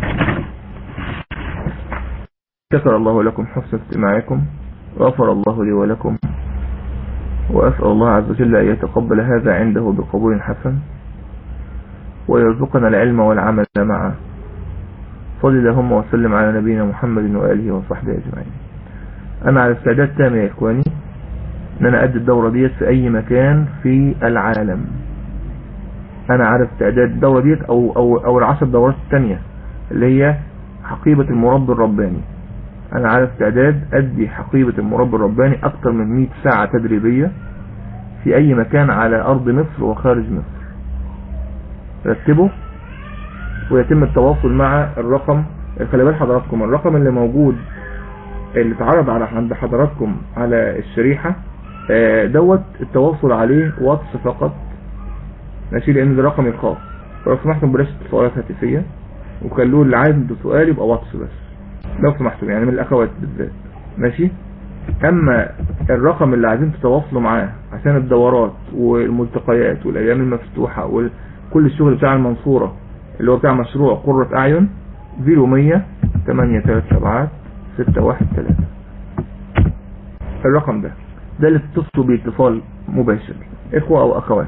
شكر الله لكم حسن استماعكم غفر الله لي ولكم وأسأل الله عز وجل أن يتقبل هذا عنده بقبول حسن ويرزقنا العلم والعمل معه صل اللهم وسلم على نبينا محمد وآله وصحبه أجمعين أنا على استعداد تام يا إخواني أن أنا أدي الدورة ديت في أي مكان في العالم أنا على استعداد الدورة ديت أو, أو, أو العشر دورات الثانية اللي هي حقيبة المربي الرباني أنا على استعداد أدي حقيبة المربي الرباني أكثر من 100 ساعة تدريبية في أي مكان على أرض مصر وخارج مصر رتبه ويتم التواصل مع الرقم خلي بال حضراتكم الرقم اللي موجود اللي اتعرض على عند حضراتكم على الشريحة دوت التواصل عليه واتس فقط ماشي لان ده رقمي الخاص فلو سمحتم بلاش اتصالات هاتفية وخلوه اللي عايز عنده سؤال يبقى واتس بس لو سمحتم يعني من الاخوات بالذات ماشي اما الرقم اللي عايزين تتواصلوا معاه عشان الدورات والملتقيات والايام المفتوحة وكل الشغل بتاع المنصورة اللي هو بتاع مشروع قرة اعين 0100 837 613 الرقم ده ده اللي تتصلوا بيه اتصال مباشر اخوة او اخوات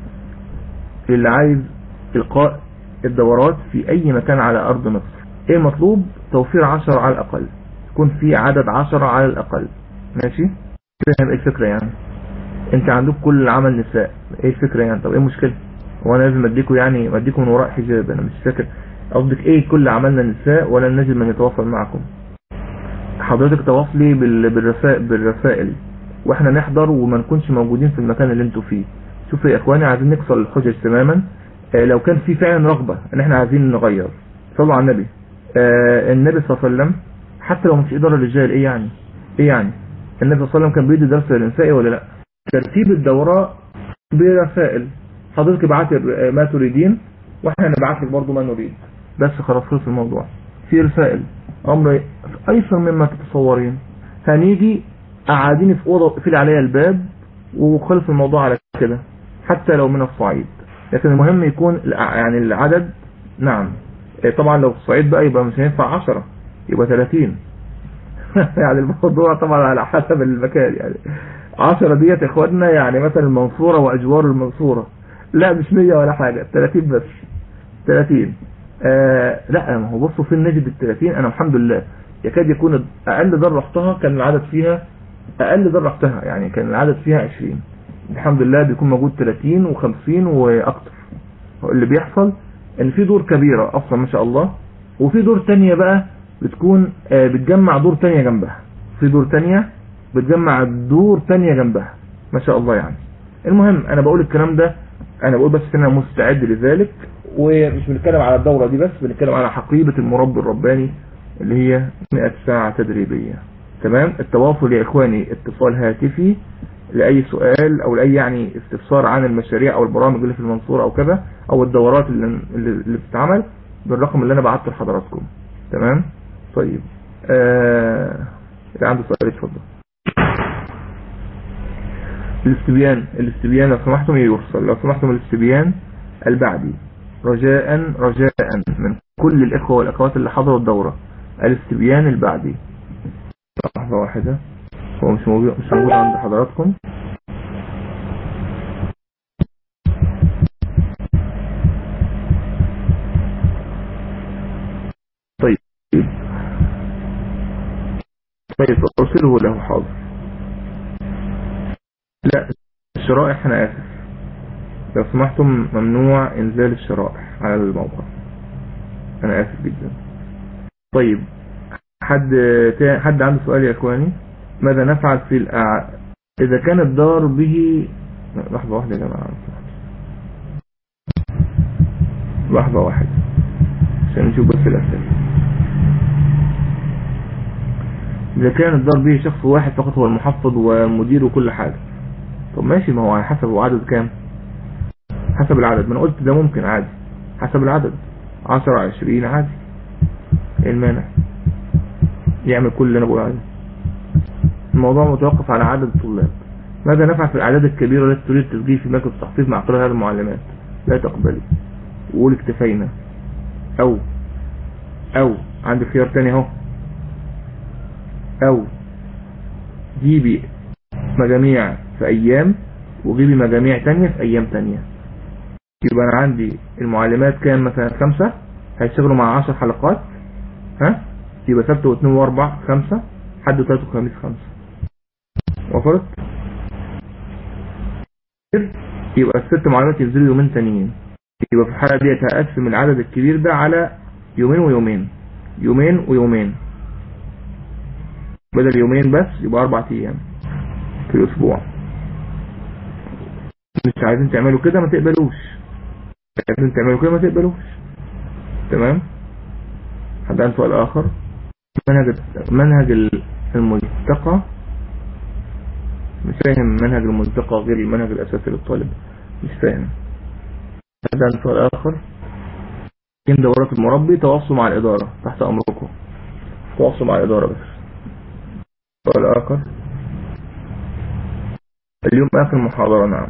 اللي عايز القاء الدورات في اي مكان على ارض مصر ايه مطلوب توفير عشر على الاقل يكون في عدد عشر على الاقل ماشي فاهم ايه الفكرة يعني انت عندك كل عمل نساء ايه الفكرة يعني طب ايه المشكلة وانا لازم اديكم يعني اديكم من وراء حجاب انا مش فاكر قصدك ايه كل عملنا نساء ولا نجد من يتواصل معكم حضرتك تواصلي بالرسائل بالرسائل واحنا نحضر وما نكونش موجودين في المكان اللي انتوا فيه شوفوا يا اخواني عايزين نكسر الحجج تماما اه لو كان في فعلا رغبة ان احنا عايزين نغير صلوا على النبي اه النبي صلى الله عليه وسلم حتى لو مش اداره الرجال ايه يعني ايه يعني النبي صلى الله عليه وسلم كان بيدي درس للنساء ولا لا ترتيب الدورة برسائل حضرتك ابعتي ما تريدين واحنا نبعت لك برضه ما نريد بس خلاص خلص الموضوع في رسائل امر ايسر مما تتصورين هنيجي قاعدين في اوضه قفل عليها الباب وخلص الموضوع على كده حتى لو من الصعيد لكن المهم يكون يعني العدد نعم طبعا لو في الصعيد بقى يبقى مش هينفع 10 يبقى 30 يعني الموضوع طبعا على حسب المكان يعني 10 ديت يا اخواتنا يعني مثلا المنصورة واجوار المنصورة لا مش 100 ولا حاجة 30 بس 30 آه لا ما هو بصوا في النجد ال 30 انا الحمد لله يكاد يكون اقل دار رحتها كان العدد فيها اقل دار رحتها يعني كان العدد فيها 20 الحمد لله بيكون موجود 30 و50 واكتر اللي بيحصل ان في دور كبيرة اصلا ما شاء الله وفي دور تانية بقى بتكون آه بتجمع دور تانية جنبها في دور تانية بتجمع دور تانية جنبها ما شاء الله يعني المهم انا بقول الكلام ده انا بقول بس ان انا مستعد لذلك ومش بنتكلم على الدورة دي بس بنتكلم على حقيبة المربي الرباني اللي هي 100 ساعة تدريبية تمام التواصل يا اخواني اتصال هاتفي لأي سؤال او لأي يعني استفسار عن المشاريع او البرامج اللي في المنصورة او كذا او الدورات اللي, اللي بتتعمل بالرقم اللي انا بعته لحضراتكم تمام طيب آه... اللي عنده سؤال اتفضل الاستبيان الاستبيان لو سمحتم يرسل لو سمحتم الاستبيان البعدي رجاء رجاء من كل الإخوة والأخوات اللي حضروا الدورة الاستبيان البعدي لحظة واحدة هو مش موجود مش موجود عند حضراتكم طيب ارسله له حاضر لا الشرائح انا اسف لو سمحتم ممنوع انزال الشرائح على الموقع انا اسف جدا طيب حد تا- حد عنده سؤال يا اخواني ماذا نفعل في الأع... اذا كان الدار به لحظة واحدة يا جماعة لحظة واحدة عشان نشوف بس الأسئلة إذا كان الدار به شخص واحد فقط هو المحفظ ومدير وكل حاجة طب ماشي ما هو على حسب هو عدد كام حسب العدد ما انا قلت ده ممكن عادي حسب العدد 10 20 عادي ايه المانع يعمل كل اللي انا بقول عليه الموضوع متوقف على عدد الطلاب ماذا نفعل في الاعداد الكبيرة التي تريد التسجيل في مركز التحفيظ مع قراءة هذه المعلمات لا تقبلي وقول اكتفينا او او عندي خيار تاني اهو او جيبي مجاميع في ايام وجيبي مجاميع تانية في ايام تانية يبقى انا عندي المعلمات كام مثلا خمسة هيشتغلوا مع عشر حلقات ها يبقى سبت واثنين واربع خمسة حد وثلاث وخميس خمسة وصلت يبقى الست معلمات ينزلوا يومين تانيين يبقى في الحالة دي هقسم العدد الكبير ده على يومين ويومين يومين ويومين بدل يومين بس يبقى اربع ايام في الاسبوع مش عايزين تعملوا كده ما تقبلوش عايزين تعملوا كده ما تقبلوش تمام حد عنده سؤال اخر منهج منهج الملتقى مش فاهم منهج الملتقى غير المنهج الاساسي للطالب مش فاهم حد عنده سؤال اخر كين دورات المربي تواصلوا مع الاداره تحت امركم تواصلوا مع الاداره بس سؤال اخر اليوم اخر محاضرة نعم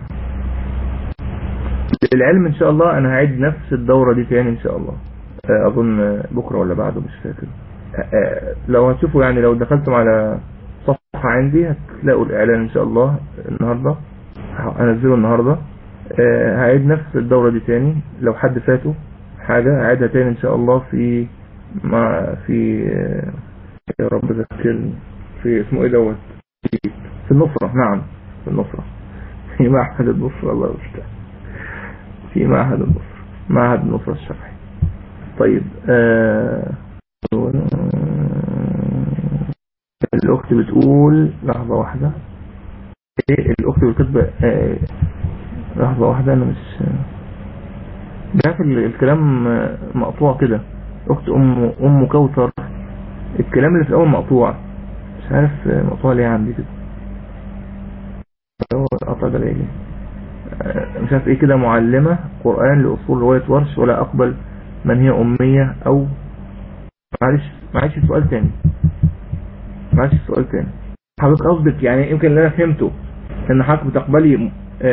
للعلم ان شاء الله انا هعيد نفس الدورة دي تاني ان شاء الله اظن بكرة ولا بعده مش فاكر لو هتشوفوا يعني لو دخلتم على صفحة عندي هتلاقوا الاعلان ان شاء الله النهاردة هنزله النهاردة هعيد نفس الدورة دي تاني لو حد فاته حاجة هعيدها تاني ان شاء الله في مع في يا رب ذكرني في اسمه ايه دوت في النصرة نعم في النصرة في معهد النصرة الله المستعان في معهد النصرة معهد النصرة الشرعي طيب آه الأخت بتقول لحظة واحدة ايه الأخت بتكتب آه لحظة واحدة أنا مش عارف الكلام مقطوع كده أخت أم أم كوثر الكلام اللي في الأول مقطوع مش عارف مقطوع ليه عندي كده هو القطع ده ليه مش عارف ايه كده معلمة قرآن لأصول رواية ورش ولا أقبل من هي أمية أو معلش معلش سؤال تاني معلش سؤال تاني حضرتك قصدك يعني يمكن اللي أنا فهمته إن حضرتك بتقبلي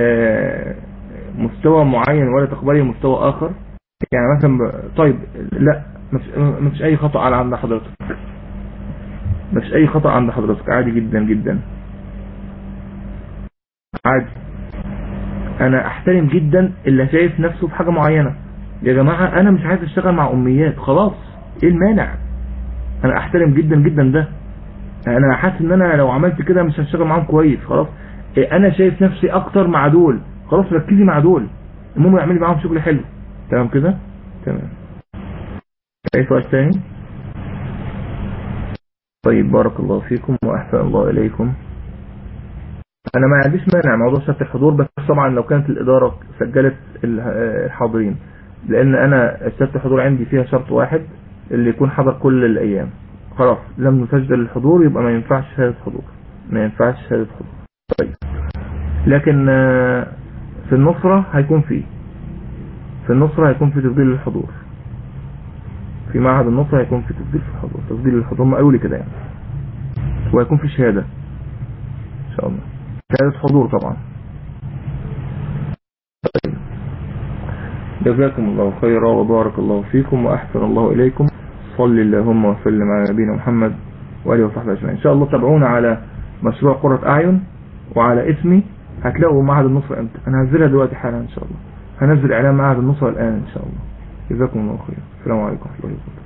مستوى معين ولا تقبلي مستوى آخر يعني مثلا طيب لا مفيش أي خطأ على عند حضرتك مفيش أي خطأ عند حضرتك عادي جدا جدا عادي انا احترم جدا اللي شايف نفسه في حاجة معينة يا جماعة انا مش عايز اشتغل مع اميات خلاص ايه المانع انا احترم جدا جدا ده انا حاسس ان انا لو عملت كده مش هشتغل معاهم كويس خلاص إيه انا شايف نفسي اكتر مع دول خلاص ركزي مع دول المهم اعملي معاهم شغل حلو تمام كده تمام اي سؤال تاني طيب بارك الله فيكم واحسن الله اليكم انا ما عنديش مانع موضوع شرط الحضور بس طبعا لو كانت الادارة سجلت الحاضرين لان انا شرط الحضور عندي فيها شرط واحد اللي يكون حضر كل الايام خلاص لم نسجل الحضور يبقى ما ينفعش شهادة حضور ما ينفعش شهادة حضور طيب لكن في النصرة هيكون فيه في النصرة هيكون في تسجيل الحضور في معهد النصرة هيكون في تسجيل في الحضور تسجيل الحضور ما قالوا لي كده يعني وهيكون في شهادة ان شاء الله شهادة حضور طبعا طيب جزاكم الله خيرا وبارك الله فيكم وأحسن الله إليكم صل اللهم وسلم على نبينا محمد وآله وصحبه أجمعين إن شاء الله تابعونا على مشروع قرة أعين وعلى اسمي هتلاقوا معهد النصر امتى أنا هنزلها دلوقتي حالا إن شاء الله هنزل إعلان معهد النصر الآن إن شاء الله جزاكم الله خيرا السلام عليكم ورحمة الله وبركاته